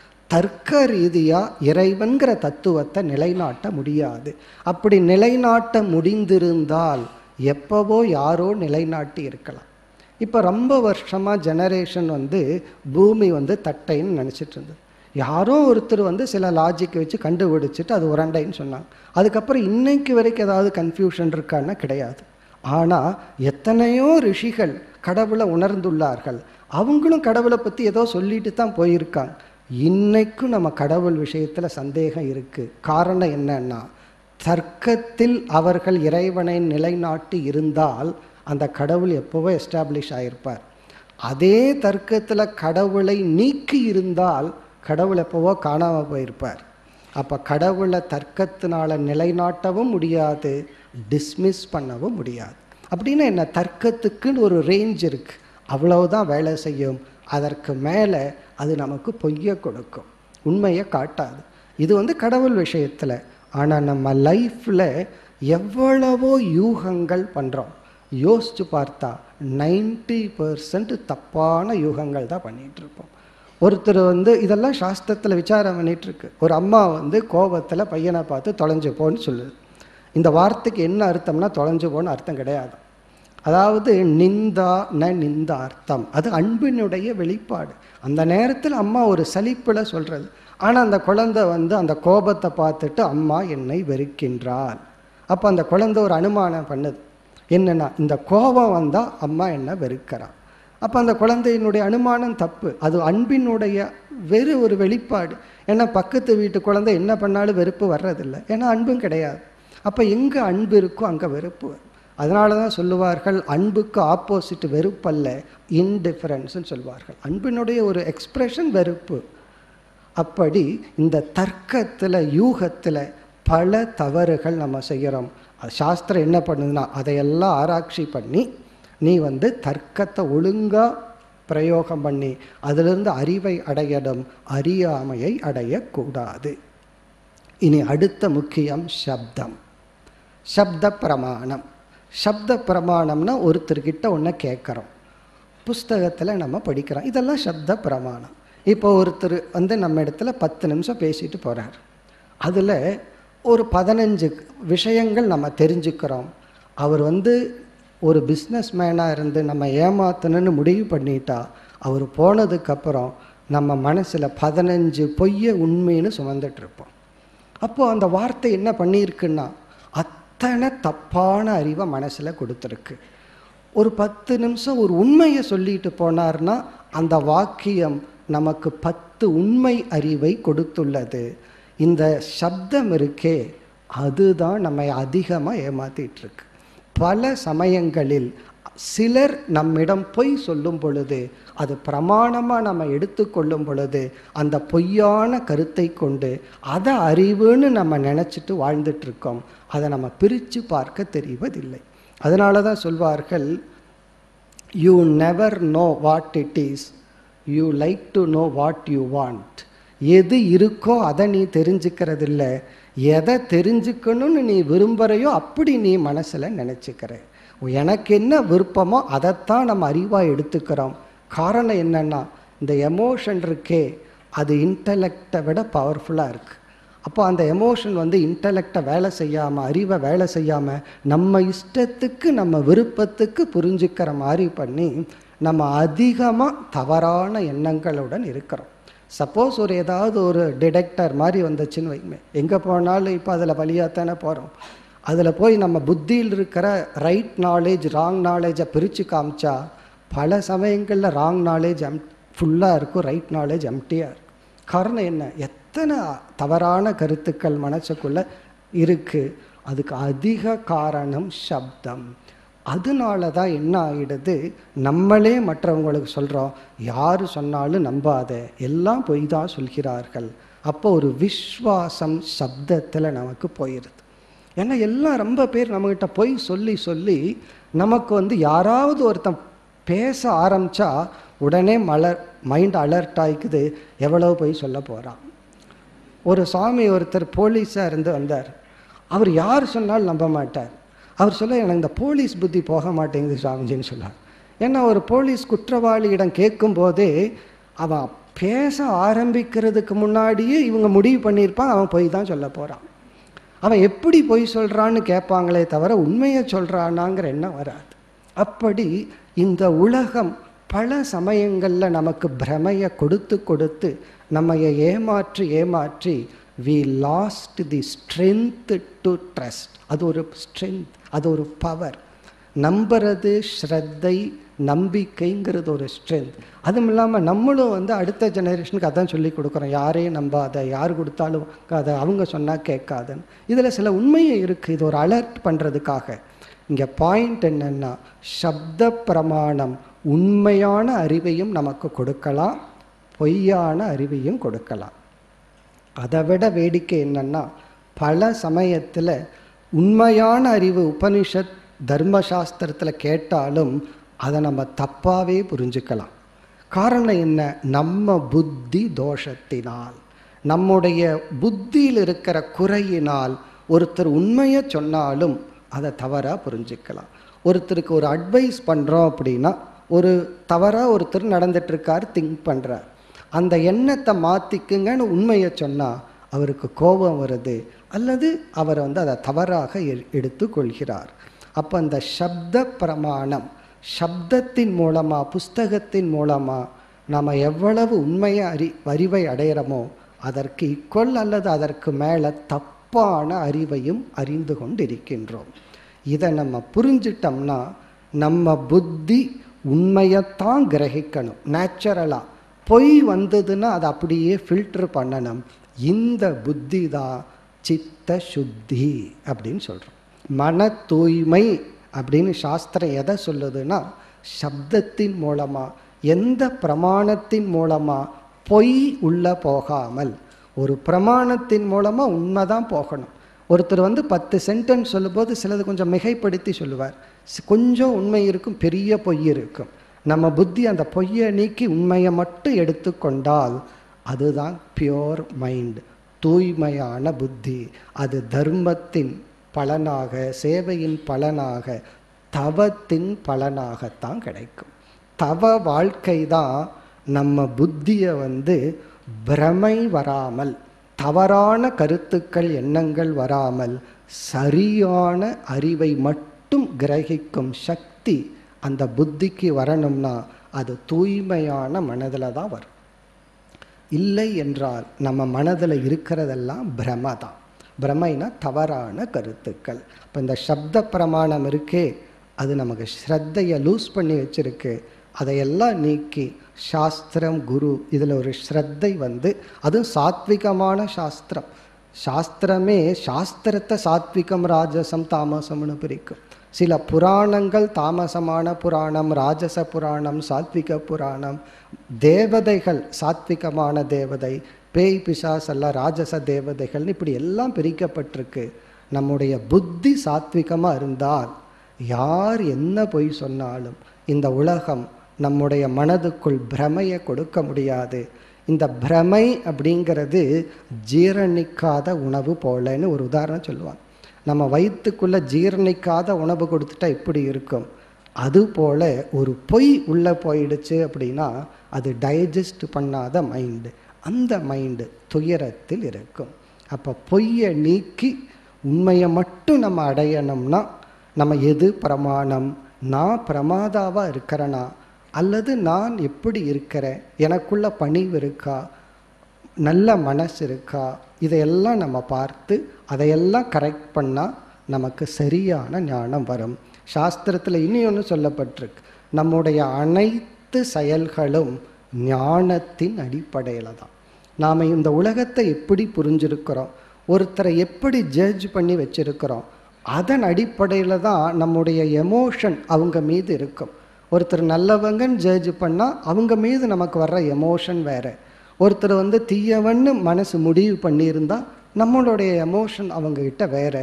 தர்க்க ரீதியாக இறைவன்கிற தத்துவத்தை நிலைநாட்ட முடியாது அப்படி நிலைநாட்ட முடிந்திருந்தால் எப்போவோ யாரோ நிலைநாட்டி இருக்கலாம் இப்போ ரொம்ப வருஷமாக ஜெனரேஷன் வந்து பூமி வந்து தட்டைன்னு நினச்சிட்டு இருந்தது யாரோ ஒருத்தர் வந்து சில லாஜிக் வச்சு கண்டுபிடிச்சிட்டு அது உரண்டைன்னு சொன்னாங்க அதுக்கப்புறம் இன்னைக்கு வரைக்கும் ஏதாவது கன்ஃபியூஷன் இருக்கான்னா கிடையாது ஆனால் எத்தனையோ ரிஷிகள் கடவுளை உணர்ந்துள்ளார்கள் அவங்களும் கடவுளை பற்றி ஏதோ சொல்லிட்டு தான் போயிருக்காங்க இன்னைக்கும் நம்ம கடவுள் விஷயத்தில் சந்தேகம் இருக்குது காரணம் என்னன்னா தர்க்கத்தில் அவர்கள் இறைவனை நிலைநாட்டி இருந்தால் அந்த கடவுள் எப்போவோ எஸ்டாப்ளிஷ் ஆகிருப்பார் அதே தர்க்கத்தில் கடவுளை நீக்கி இருந்தால் கடவுள் எப்போவோ காணாமல் போயிருப்பார் அப்போ கடவுளை தர்க்கத்தினால நிலைநாட்டவும் முடியாது டிஸ்மிஸ் பண்ணவும் முடியாது அப்படின்னா என்ன தர்க்கத்துக்குன்னு ஒரு ரேஞ்ச் இருக்குது அவ்வளவுதான் வேலை செய்யும் அதற்கு மேலே அது நமக்கு பொய்யை கொடுக்கும் உண்மையை காட்டாது இது வந்து கடவுள் விஷயத்தில் ஆனால் நம்ம லைஃப்பில் எவ்வளவோ யூகங்கள் பண்ணுறோம் யோசித்து பார்த்தா நைன்டி பர்சன்ட் தப்பான யூகங்கள் தான் பண்ணிகிட்டு இருப்போம் ஒருத்தர் வந்து இதெல்லாம் சாஸ்திரத்தில் விசாரம் பண்ணிகிட்ருக்கு ஒரு அம்மா வந்து கோபத்தில் பையனை பார்த்து தொலைஞ்சு போன்னு சொல்லுது இந்த வார்த்தைக்கு என்ன அர்த்தம்னா தொலைஞ்சு போன்னு அர்த்தம் கிடையாது அதாவது நிந்தா ந நிந்த அர்த்தம் அது அன்பினுடைய வெளிப்பாடு அந்த நேரத்தில் அம்மா ஒரு சலிப்பில் சொல்கிறது ஆனால் அந்த குழந்தை வந்து அந்த கோபத்தை பார்த்துட்டு அம்மா என்னை வெறுக்கின்றாள் அப்போ அந்த குழந்தை ஒரு அனுமானம் பண்ணுது என்னென்னா இந்த கோபம் வந்தால் அம்மா என்னை வெறுக்கிறான் அப்போ அந்த குழந்தையினுடைய அனுமானம் தப்பு அது அன்பினுடைய வெறு ஒரு வெளிப்பாடு ஏன்னா பக்கத்து வீட்டு குழந்தை என்ன பண்ணாலும் வெறுப்பு வர்றதில்லை ஏன்னா அன்பும் கிடையாது அப்போ எங்கே அன்பு இருக்கோ அங்கே வெறுப்பு வரும் அதனால தான் சொல்லுவார்கள் அன்புக்கு ஆப்போசிட் வெறுப்பல்ல இன்டிஃபரன்ஸ்னு சொல்வார்கள் அன்பினுடைய ஒரு எக்ஸ்பிரஷன் வெறுப்பு அப்படி இந்த தர்க்கத்தில் யூகத்தில் பல தவறுகள் நம்ம செய்கிறோம் சாஸ்திரம் என்ன பண்ணுதுன்னா அதையெல்லாம் ஆராய்ச்சி பண்ணி நீ வந்து தர்க்கத்தை ஒழுங்காக பிரயோகம் பண்ணி அதிலிருந்து அறிவை அடையணும் அறியாமையை அடையக்கூடாது இனி அடுத்த முக்கியம் சப்தம் சப்த பிரமாணம் சப்த பிரமாணம்னா ஒருத்தர்கிட்ட ஒன்று கேட்குறோம் புஸ்தகத்தில் நம்ம படிக்கிறோம் இதெல்லாம் சப்த பிரமாணம் இப்போ ஒருத்தர் வந்து நம்ம இடத்துல பத்து நிமிஷம் பேசிட்டு போகிறார் அதில் ஒரு பதினஞ்சு விஷயங்கள் நம்ம தெரிஞ்சுக்கிறோம் அவர் வந்து ஒரு பிஸ்னஸ் மேனாக இருந்து நம்ம ஏமாத்தணும்னு முடிவு பண்ணிட்டா அவர் போனதுக்கப்புறம் நம்ம மனசில் பதினஞ்சு பொய்ய உண்மைன்னு சுமந்துட்டு இருப்போம் அப்போது அந்த வார்த்தை என்ன பண்ணியிருக்குன்னா அத்தனை தப்பான அறிவை மனசில் கொடுத்துருக்கு ஒரு பத்து நிமிஷம் ஒரு உண்மையை சொல்லிட்டு போனார்னா அந்த வாக்கியம் நமக்கு பத்து உண்மை அறிவை கொடுத்துள்ளது இந்த சப்தம் இருக்கே அதுதான் நம்மை அதிகமாக ஏமாத்திட்டு இருக்கு பல சமயங்களில் சிலர் நம்மிடம் பொய் சொல்லும் பொழுது அது பிரமாணமாக நம்ம எடுத்துக்கொள்ளும் பொழுது அந்த பொய்யான கருத்தை கொண்டு அதை அறிவுன்னு நம்ம நினச்சிட்டு வாழ்ந்துட்டுருக்கோம் அதை நம்ம பிரித்து பார்க்க தெரிவதில்லை அதனால தான் சொல்வார்கள் you never know what it is you like to know what you want எது இருக்கோ அதை நீ தெரிஞ்சுக்கிறதில்ல எதை தெரிஞ்சுக்கணும்னு நீ விரும்புகிறையோ அப்படி நீ மனசில் நினச்சிக்கிற எனக்கு என்ன விருப்பமோ அதைத்தான் நம்ம அறிவாக எடுத்துக்கிறோம் காரணம் என்னென்னா இந்த எமோஷன் இருக்கே அது இன்டலெக்டை விட பவர்ஃபுல்லாக இருக்குது அப்போ அந்த எமோஷன் வந்து இன்டலெக்டை வேலை செய்யாமல் அறிவை வேலை செய்யாமல் நம்ம இஷ்டத்துக்கு நம்ம விருப்பத்துக்கு புரிஞ்சுக்கிற மாதிரி பண்ணி நம்ம அதிகமாக தவறான எண்ணங்களுடன் இருக்கிறோம் சப்போஸ் ஒரு ஏதாவது ஒரு டிடெக்டர் மாதிரி வந்துச்சுன்னு வைமே எங்கே போனாலும் இப்போ அதில் வழியாகத்தானே போகிறோம் அதில் போய் நம்ம புத்தியில் இருக்கிற ரைட் நாலேஜ் ராங் நாலேஜை பிரித்து காமிச்சா பல சமயங்களில் ராங் நாலேஜ் எம் ஃபுல்லாக இருக்கும் ரைட் நாலேஜ் எம்டியாக இருக்கும் காரணம் என்ன எத்தனை தவறான கருத்துக்கள் மனசுக்குள்ளே இருக்குது அதுக்கு அதிக காரணம் சப்தம் அதனால தான் என்ன ஆகிடுது நம்மளே மற்றவங்களுக்கு சொல்கிறோம் யார் சொன்னாலும் நம்பாத எல்லாம் பொய் தான் சொல்கிறார்கள் அப்போ ஒரு விஸ்வாசம் சப்தத்தில் நமக்கு போயிடுது ஏன்னா எல்லாம் ரொம்ப பேர் நம்மக்கிட்ட போய் சொல்லி சொல்லி நமக்கு வந்து யாராவது ஒருத்தன் பேச ஆரம்பிச்சா உடனே மலர் மைண்ட் அலர்ட் ஆயிக்குது எவ்வளவு போய் சொல்ல போகிறான் ஒரு சுவாமி ஒருத்தர் போலீஸாக இருந்து வந்தார் அவர் யார் சொன்னாலும் நம்ப மாட்டார் அவர் சொல்ல எனக்கு இந்த போலீஸ் புத்தி போக மாட்டேங்குது சுவாமிஜின்னு சொன்னார் ஏன்னா ஒரு போலீஸ் குற்றவாளியிடம் கேட்கும்போதே அவன் பேச ஆரம்பிக்கிறதுக்கு முன்னாடியே இவங்க முடிவு பண்ணியிருப்பான் அவன் போய் தான் சொல்ல போகிறான் அவன் எப்படி பொய் சொல்கிறான்னு கேட்பாங்களே தவிர உண்மையை சொல்கிறானாங்கிற எண்ணம் வராது அப்படி இந்த உலகம் பல சமயங்களில் நமக்கு பிரமையை கொடுத்து கொடுத்து நம்மைய ஏமாற்றி ஏமாற்றி we lost the strength to trust அது ஒரு ஸ்ட்ரென்த் அது ஒரு பவர் நம்புறது ஸ்ரத்தை நம்பிக்கைங்கிறது ஒரு ஸ்ட்ரென்த் அதுவும் இல்லாமல் நம்மளும் வந்து அடுத்த ஜெனரேஷனுக்கு அதான் சொல்லி கொடுக்குறோம் யாரையும் நம்பாத யார் கொடுத்தாலும் அதை அவங்க சொன்னால் கேட்காதுன்னு இதில் சில உண்மையை இருக்குது இது ஒரு அலர்ட் பண்ணுறதுக்காக இங்கே பாயிண்ட் என்னென்னா சப்த பிரமாணம் உண்மையான அறிவையும் நமக்கு கொடுக்கலாம் பொய்யான அறிவையும் கொடுக்கலாம் அதை விட வேடிக்கை என்னன்னா பல சமயத்தில் உண்மையான அறிவு உபனிஷத் தர்மசாஸ்திரத்தில் கேட்டாலும் அதை நம்ம தப்பாகவே புரிஞ்சுக்கலாம் காரணம் என்ன நம்ம புத்தி தோஷத்தினால் நம்முடைய புத்தியில் இருக்கிற குறையினால் ஒருத்தர் உண்மையை சொன்னாலும் அதை தவறாக புரிஞ்சுக்கலாம் ஒருத்தருக்கு ஒரு அட்வைஸ் பண்ணுறோம் அப்படின்னா ஒரு தவறாக ஒருத்தர் நடந்துட்டுருக்கார் திங்க் பண்ணுறார் அந்த எண்ணத்தை மாற்றிக்குங்கன்னு உண்மையை சொன்னால் அவருக்கு கோபம் வருது அல்லது அவர் வந்து அதை தவறாக எடுத்து கொள்கிறார் அப்போ அந்த சப்த பிரமாணம் சப்தத்தின் மூலமாக புஸ்தகத்தின் மூலமாக நாம் எவ்வளவு உண்மையை அறி அறிவை அடையிறோமோ அதற்கு ஈக்குவல் அல்லது அதற்கு மேலே தப்பான அறிவையும் அறிந்து கொண்டிருக்கின்றோம் இதை நம்ம புரிஞ்சிட்டோம்னா நம்ம புத்தி உண்மையைத்தான் கிரகிக்கணும் நேச்சுரலாக பொய் வந்ததுன்னா அதை அப்படியே ஃபில்டர் பண்ணணும் இந்த புத்தி தான் சித்த சுத்தி அப்படின்னு சொல்கிறோம் மன தூய்மை அப்படின்னு சாஸ்திரம் எதை சொல்லுதுன்னா சப்தத்தின் மூலமாக எந்த பிரமாணத்தின் மூலமாக பொய் உள்ள போகாமல் ஒரு பிரமாணத்தின் மூலமாக உண்மை தான் போகணும் ஒருத்தர் வந்து பத்து சென்டென்ஸ் சொல்லும்போது சிலது கொஞ்சம் மிகைப்படுத்தி சொல்லுவார் கொஞ்சம் உண்மை இருக்கும் பெரிய பொய் இருக்கும் நம்ம புத்தி அந்த பொய்யை நீக்கி உண்மையை மட்டும் எடுத்துக்கொண்டால் அதுதான் பியோர் மைண்ட் தூய்மையான புத்தி அது தர்மத்தின் பலனாக சேவையின் பலனாக தவத்தின் பலனாகத்தான் கிடைக்கும் தவ வாழ்க்கை தான் நம்ம புத்தியை வந்து பிரமை வராமல் தவறான கருத்துக்கள் எண்ணங்கள் வராமல் சரியான அறிவை மட்டும் கிரகிக்கும் சக்தி அந்த புத்திக்கு வரணும்னா அது தூய்மையான மனதில் தான் வரும் இல்லை என்றால் நம்ம மனதில் இருக்கிறதெல்லாம் பிரம தான் பிரமைனா தவறான கருத்துக்கள் இப்போ இந்த சப்த பிரமாணம் இருக்கே அது நமக்கு ஸ்ரத்தையை லூஸ் பண்ணி வச்சிருக்கு அதையெல்லாம் நீக்கி சாஸ்திரம் குரு இதில் ஒரு ஸ்ரத்தை வந்து அதுவும் சாத்விகமான சாஸ்திரம் சாஸ்திரமே சாஸ்திரத்தை சாத்விகம் ராஜசம் தாமசம்னு பிரிக்கும் சில புராணங்கள் தாமசமான புராணம் ராஜச புராணம் சாத்விக புராணம் தேவதைகள் சாத்விகமான தேவதை பேய் பிசாஸ் எல்லாம் ராஜச தேவதைகள்னு இப்படி எல்லாம் பிரிக்கப்பட்டிருக்கு நம்முடைய புத்தி சாத்விகமாக இருந்தால் யார் என்ன பொய் சொன்னாலும் இந்த உலகம் நம்முடைய மனதுக்குள் பிரமையை கொடுக்க முடியாது இந்த பிரமை அப்படிங்கிறது ஜீரணிக்காத உணவு போலன்னு ஒரு உதாரணம் சொல்லுவாங்க நம்ம வயிற்றுக்குள்ளே ஜீரணிக்காத உணவு கொடுத்துட்டா எப்படி இருக்கும் அதுபோல் ஒரு பொய் உள்ளே போயிடுச்சு அப்படின்னா அது டைஜஸ்ட் பண்ணாத மைண்டு அந்த மைண்டு துயரத்தில் இருக்கும் அப்போ பொய்யை நீக்கி உண்மையை மட்டும் நம்ம அடையணும்னா நம்ம எது பிரமாணம் நான் பிரமாதாவாக இருக்கிறேனா அல்லது நான் எப்படி இருக்கிறேன் எனக்குள்ள பணிவு இருக்கா நல்ல மனசு இருக்கா இதையெல்லாம் நம்ம பார்த்து அதையெல்லாம் கரெக்ட் பண்ணால் நமக்கு சரியான ஞானம் வரும் சாஸ்திரத்தில் இனி ஒன்று சொல்லப்பட்டிருக்கு நம்முடைய அனைத்து செயல்களும் ஞானத்தின் அடிப்படையில் தான் நாம் இந்த உலகத்தை எப்படி புரிஞ்சிருக்கிறோம் ஒருத்தரை எப்படி ஜட்ஜ் பண்ணி வச்சிருக்கிறோம் அதன் அடிப்படையில் தான் நம்முடைய எமோஷன் அவங்க மீது இருக்கும் ஒருத்தர் நல்லவங்கன்னு ஜட்ஜ் பண்ணால் அவங்க மீது நமக்கு வர்ற எமோஷன் வேறு ஒருத்தர் வந்து தீயவன்னு மனசு முடிவு பண்ணியிருந்தால் நம்மளுடைய எமோஷன் அவங்கக்கிட்ட வேறு இப்படி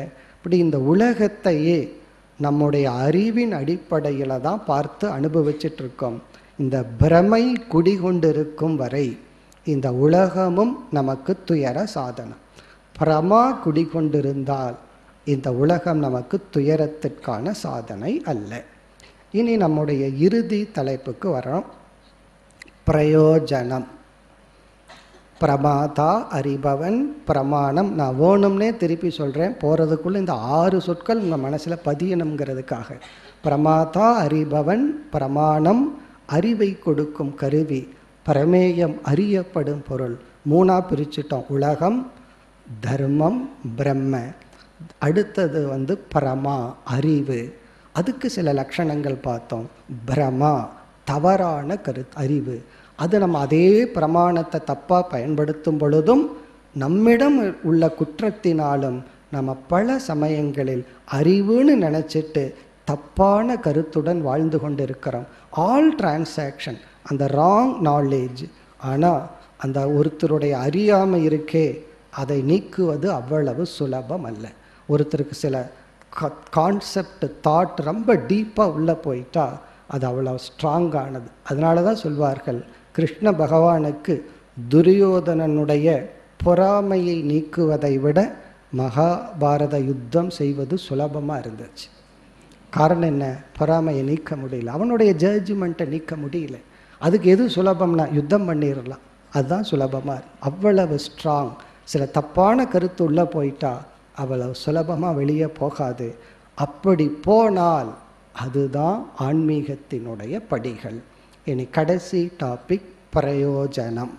இப்படி இந்த உலகத்தையே நம்முடைய அறிவின் அடிப்படையில் தான் பார்த்து அனுபவிச்சுட்டு இருக்கோம் இந்த பிரமை குடிகொண்டிருக்கும் வரை இந்த உலகமும் நமக்கு துயர சாதனம் பிரமா குடிகொண்டிருந்தால் இந்த உலகம் நமக்கு துயரத்திற்கான சாதனை அல்ல இனி நம்முடைய இறுதி தலைப்புக்கு வரோம் பிரயோஜனம் பிரமாதா அறிபவன் பிரமாணம் நான் வேணும்னே திருப்பி சொல்கிறேன் போகிறதுக்குள்ளே இந்த ஆறு சொற்கள் உங்கள் மனசில் பதியணுங்கிறதுக்காக பிரமாதா அறிபவன் பிரமாணம் அறிவை கொடுக்கும் கருவி பிரமேயம் அறியப்படும் பொருள் மூணாக பிரிச்சிட்டோம் உலகம் தர்மம் பிரம்ம அடுத்தது வந்து பிரமா அறிவு அதுக்கு சில லட்சணங்கள் பார்த்தோம் பிரமா தவறான கரு அறிவு அது நம்ம அதே பிரமாணத்தை தப்பாக பயன்படுத்தும் பொழுதும் நம்மிடம் உள்ள குற்றத்தினாலும் நம்ம பல சமயங்களில் அறிவுன்னு நினச்சிட்டு தப்பான கருத்துடன் வாழ்ந்து கொண்டு இருக்கிறோம் ஆல் டிரான்சாக்ஷன் அந்த ராங் நாலேஜ் ஆனால் அந்த ஒருத்தருடைய அறியாமை இருக்கே அதை நீக்குவது அவ்வளவு சுலபம் அல்ல ஒருத்தருக்கு சில கான்செப்ட் தாட் ரொம்ப டீப்பாக உள்ளே போயிட்டா அது அவ்வளோ ஸ்ட்ராங்கானது அதனால தான் சொல்வார்கள் கிருஷ்ண பகவானுக்கு துரியோதனனுடைய பொறாமையை நீக்குவதை விட மகாபாரத யுத்தம் செய்வது சுலபமாக இருந்துச்சு காரணம் என்ன பொறாமையை நீக்க முடியல அவனுடைய ஜட்ஜ்மெண்ட்டை நீக்க முடியல அதுக்கு எது சுலபம்னா யுத்தம் பண்ணிடலாம் அதுதான் சுலபமாக அவ்வளவு ஸ்ட்ராங் சில தப்பான கருத்து உள்ளே போயிட்டா அவ்வளவு சுலபமாக வெளியே போகாது அப்படி போனால் அதுதான் ஆன்மீகத்தினுடைய படிகள் இனி கடைசி டாபிக் பிரயோஜனம்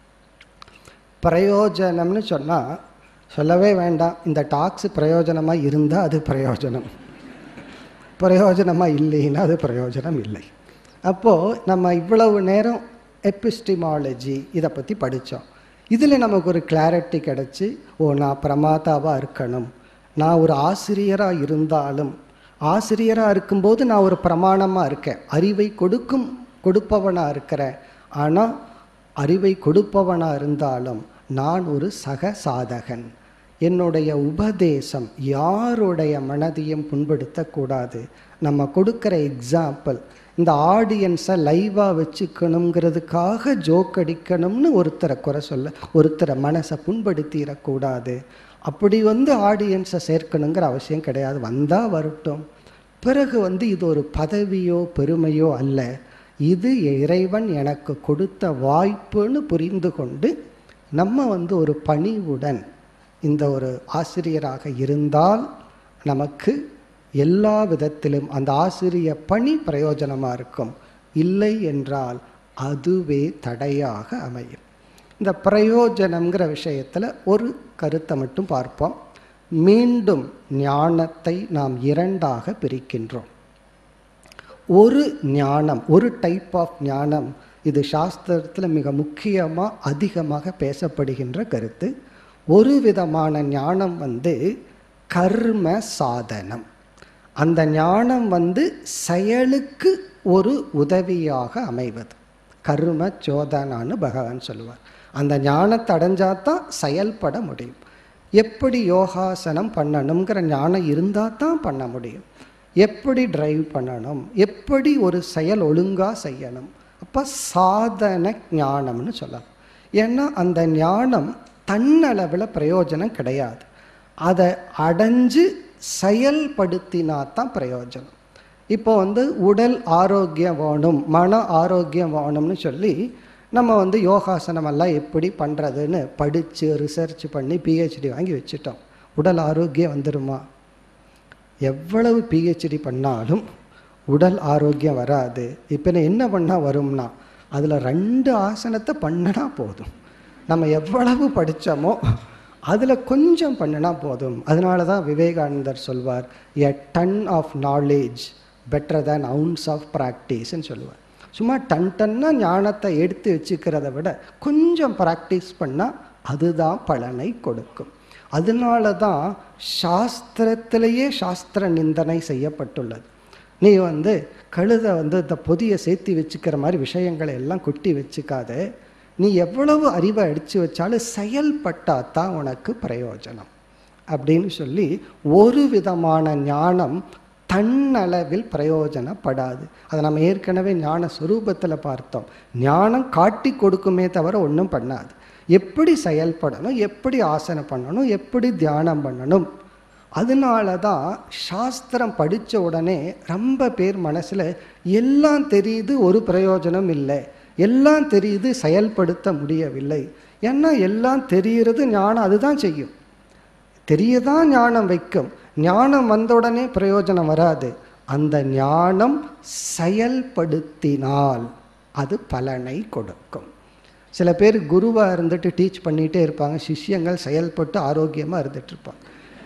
பிரயோஜனம்னு சொன்னால் சொல்லவே வேண்டாம் இந்த டாக்ஸ் பிரயோஜனமாக இருந்தால் அது பிரயோஜனம் பிரயோஜனமாக இல்லைன்னா அது பிரயோஜனம் இல்லை அப்போது நம்ம இவ்வளவு நேரம் எபிஸ்டிமாலஜி இதை பற்றி படித்தோம் இதில் நமக்கு ஒரு கிளாரிட்டி கிடச்சி ஓ நான் பிரமாதாவாக இருக்கணும் நான் ஒரு ஆசிரியராக இருந்தாலும் ஆசிரியராக இருக்கும்போது நான் ஒரு பிரமாணமாக இருக்கேன் அறிவை கொடுக்கும் கொடுப்பவனாக இருக்கிறேன் ஆனால் அறிவை கொடுப்பவனாக இருந்தாலும் நான் ஒரு சக சாதகன் என்னுடைய உபதேசம் யாருடைய மனதையும் புண்படுத்தக்கூடாது நம்ம கொடுக்குற எக்ஸாம்பிள் இந்த ஆடியன்ஸை லைவாக வச்சுக்கணுங்கிறதுக்காக ஜோக் அடிக்கணும்னு ஒருத்தரை குறை சொல்ல ஒருத்தரை மனசை புண்படுத்திடக்கூடாது அப்படி வந்து ஆடியன்ஸை சேர்க்கணுங்கிற அவசியம் கிடையாது வந்தால் வரட்டும் பிறகு வந்து இது ஒரு பதவியோ பெருமையோ அல்ல இது இறைவன் எனக்கு கொடுத்த வாய்ப்புன்னு புரிந்து கொண்டு நம்ம வந்து ஒரு பணிவுடன் இந்த ஒரு ஆசிரியராக இருந்தால் நமக்கு எல்லா விதத்திலும் அந்த ஆசிரிய பணி பிரயோஜனமாக இருக்கும் இல்லை என்றால் அதுவே தடையாக அமையும் இந்த பிரயோஜனங்கிற விஷயத்தில் ஒரு கருத்தை மட்டும் பார்ப்போம் மீண்டும் ஞானத்தை நாம் இரண்டாக பிரிக்கின்றோம் ஒரு ஞானம் ஒரு டைப் ஆஃப் ஞானம் இது சாஸ்திரத்தில் மிக முக்கியமாக அதிகமாக பேசப்படுகின்ற கருத்து ஒரு விதமான ஞானம் வந்து கர்ம சாதனம் அந்த ஞானம் வந்து செயலுக்கு ஒரு உதவியாக அமைவது கர்ம சோதனான்னு பகவான் சொல்லுவார் அந்த ஞானத்தை அடைஞ்சாதான் செயல்பட முடியும் எப்படி யோகாசனம் பண்ணணுங்கிற ஞானம் இருந்தால் தான் பண்ண முடியும் எப்படி டிரைவ் பண்ணணும் எப்படி ஒரு செயல் ஒழுங்காக செய்யணும் அப்போ சாதன ஞானம்னு சொல்லலாம் ஏன்னா அந்த ஞானம் தன்னளவில் பிரயோஜனம் கிடையாது அதை அடைஞ்சு செயல்படுத்தினா தான் பிரயோஜனம் இப்போ வந்து உடல் ஆரோக்கியம் வேணும் மன ஆரோக்கியம் வேணும்னு சொல்லி நம்ம வந்து யோகாசனம் எல்லாம் எப்படி பண்ணுறதுன்னு படித்து ரிசர்ச் பண்ணி பிஹெச்டி வாங்கி வச்சுட்டோம் உடல் ஆரோக்கியம் வந்துடுமா எவ்வளவு பிஹெச்டி பண்ணாலும் உடல் ஆரோக்கியம் வராது இப்போ என்ன பண்ணால் வரும்னா அதில் ரெண்டு ஆசனத்தை பண்ணினா போதும் நம்ம எவ்வளவு படித்தோமோ அதில் கொஞ்சம் பண்ணினா போதும் அதனால தான் விவேகானந்தர் சொல்வார் a ton of knowledge better than ounce of ப்ராக்டிஸ்ன்னு சொல்லுவார் சும்மா டன் டன்னா ஞானத்தை எடுத்து வச்சுக்கிறத விட கொஞ்சம் ப்ராக்டிஸ் பண்ணால் அதுதான் பலனை கொடுக்கும் அதனால தான் சாஸ்திரத்திலேயே சாஸ்திர நிந்தனை செய்யப்பட்டுள்ளது நீ வந்து கழுதை வந்து இந்த பொதியை சேர்த்தி வச்சுக்கிற மாதிரி விஷயங்களை எல்லாம் கொட்டி வச்சுக்காத நீ எவ்வளவு அறிவை அடித்து வச்சாலும் செயல்பட்டால் தான் உனக்கு பிரயோஜனம் அப்படின்னு சொல்லி ஒரு விதமான ஞானம் தன்னளவில் பிரயோஜனப்படாது அதை நம்ம ஏற்கனவே ஞான சுரூபத்தில் பார்த்தோம் ஞானம் காட்டி கொடுக்குமே தவிர ஒன்றும் பண்ணாது எப்படி செயல்படணும் எப்படி ஆசனம் பண்ணணும் எப்படி தியானம் பண்ணணும் அதனால தான் சாஸ்திரம் படித்த உடனே ரொம்ப பேர் மனசில் எல்லாம் தெரியுது ஒரு பிரயோஜனம் இல்லை எல்லாம் தெரியுது செயல்படுத்த முடியவில்லை ஏன்னா எல்லாம் தெரிகிறது ஞானம் அதுதான் செய்யும் தெரியதான் ஞானம் வைக்கும் ஞானம் வந்த உடனே பிரயோஜனம் வராது அந்த ஞானம் செயல்படுத்தினால் அது பலனை கொடுக்கும் சில பேர் குருவாக இருந்துட்டு டீச் பண்ணிகிட்டே இருப்பாங்க சிஷ்யங்கள் செயல்பட்டு ஆரோக்கியமாக இருந்துட்டு இருப்பாங்க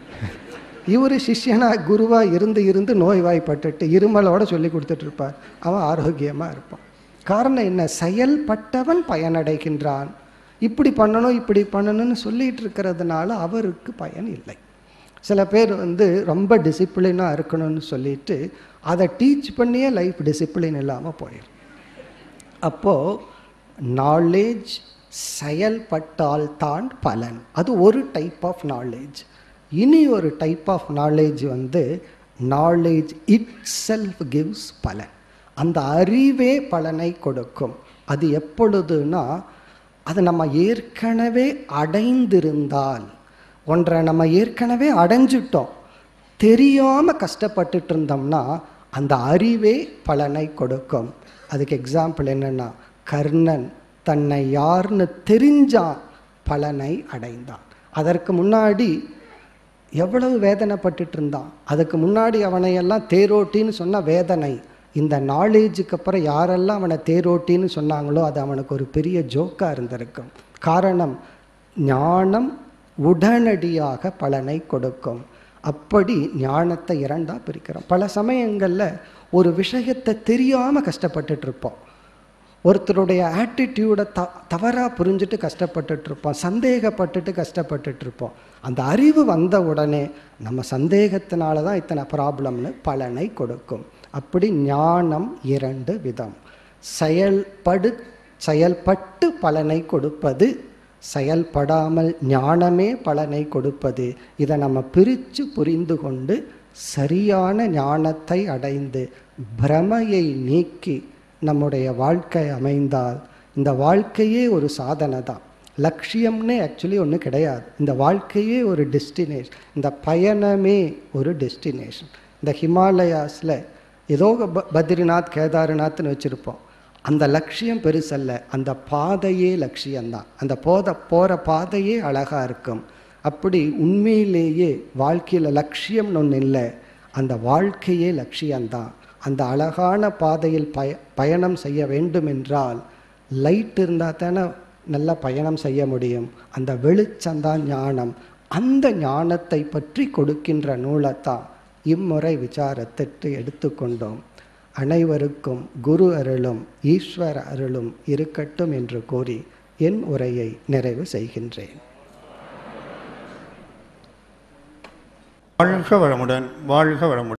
இவர் சிஷ்யனாக குருவாக இருந்து இருந்து நோய்வாய்ப்பட்டுட்டு இருமலோட சொல்லி கொடுத்துட்டு இருப்பார் அவன் ஆரோக்கியமாக இருப்பான் காரணம் என்ன செயல்பட்டவன் பயனடைகின்றான் இப்படி பண்ணணும் இப்படி பண்ணணும்னு சொல்லிட்டு இருக்கிறதுனால அவருக்கு பயன் இல்லை சில பேர் வந்து ரொம்ப டிசிப்ளினாக இருக்கணும்னு சொல்லிட்டு அதை டீச் பண்ணியே லைஃப் டிசிப்ளின் இல்லாமல் போயிடும் அப்போது நாலேஜ் செயல்பட்டால் தான் பலன் அது ஒரு டைப் ஆஃப் நாலேஜ் இனி ஒரு டைப் ஆஃப் நாலேஜ் வந்து நாலேஜ் இட் செல்ஃப் கிவ்ஸ் பலன் அந்த அறிவே பலனை கொடுக்கும் அது எப்பொழுதுனா அது நம்ம ஏற்கனவே அடைந்திருந்தால் ஒன்றை நம்ம ஏற்கனவே அடைஞ்சிட்டோம் தெரியாமல் கஷ்டப்பட்டுட்டு இருந்தோம்னா அந்த அறிவே பலனை கொடுக்கும் அதுக்கு எக்ஸாம்பிள் என்னென்னா கர்ணன் தன்னை யாருன்னு தெரிஞ்சான் பலனை அடைந்தான் அதற்கு முன்னாடி எவ்வளவு வேதனைப்பட்டுட்டு இருந்தான் அதுக்கு முன்னாடி அவனையெல்லாம் தேரோட்டின்னு சொன்ன வேதனை இந்த நாலேஜுக்கு அப்புறம் யாரெல்லாம் அவனை தேரோட்டின்னு சொன்னாங்களோ அது அவனுக்கு ஒரு பெரிய ஜோக்காக இருந்திருக்கும் காரணம் ஞானம் உடனடியாக பலனை கொடுக்கும் அப்படி ஞானத்தை இரண்டாக பிரிக்கிறோம் பல சமயங்களில் ஒரு விஷயத்தை தெரியாமல் கஷ்டப்பட்டுட்டு இருப்போம் ஒருத்தருடைய ஆட்டிடியூடை த தவறாக புரிஞ்சுட்டு கஷ்டப்பட்டுட்டு இருப்போம் சந்தேகப்பட்டுட்டு கஷ்டப்பட்டுட்டு இருப்போம் அந்த அறிவு வந்த உடனே நம்ம சந்தேகத்தினால தான் இத்தனை ப்ராப்ளம்னு பலனை கொடுக்கும் அப்படி ஞானம் இரண்டு விதம் செயல்படு செயல்பட்டு பலனை கொடுப்பது செயல்படாமல் ஞானமே பலனை கொடுப்பது இதை நம்ம பிரித்து புரிந்து கொண்டு சரியான ஞானத்தை அடைந்து பிரமையை நீக்கி நம்முடைய வாழ்க்கை அமைந்தால் இந்த வாழ்க்கையே ஒரு சாதனை தான் லட்சியம்னே ஆக்சுவலி ஒன்றும் கிடையாது இந்த வாழ்க்கையே ஒரு டெஸ்டினேஷன் இந்த பயணமே ஒரு டெஸ்டினேஷன் இந்த ஹிமாலயாஸில் ஏதோ ப பத்ரிநாத் கேதார்நாத்னு வச்சுருப்போம் அந்த லட்சியம் பெருசல்ல அந்த பாதையே லட்சியம்தான் அந்த போத போகிற பாதையே அழகாக இருக்கும் அப்படி உண்மையிலேயே வாழ்க்கையில் லட்சியம்னு ஒன்று இல்லை அந்த வாழ்க்கையே லட்சியம்தான் அந்த அழகான பாதையில் பய பயணம் செய்ய வேண்டும் என்றால் லைட் இருந்தால் தானே நல்ல பயணம் செய்ய முடியும் அந்த வெளிச்சம்தான் ஞானம் அந்த ஞானத்தை பற்றி கொடுக்கின்ற நூலைத்தான் இம்முறை விசாரத்திற்கு எடுத்துக்கொண்டோம் அனைவருக்கும் குரு அருளும் ஈஸ்வர அருளும் இருக்கட்டும் என்று கூறி என் உரையை நிறைவு செய்கின்றேன் வாழ்க வளமுடன் வாழ்க வளமுடன்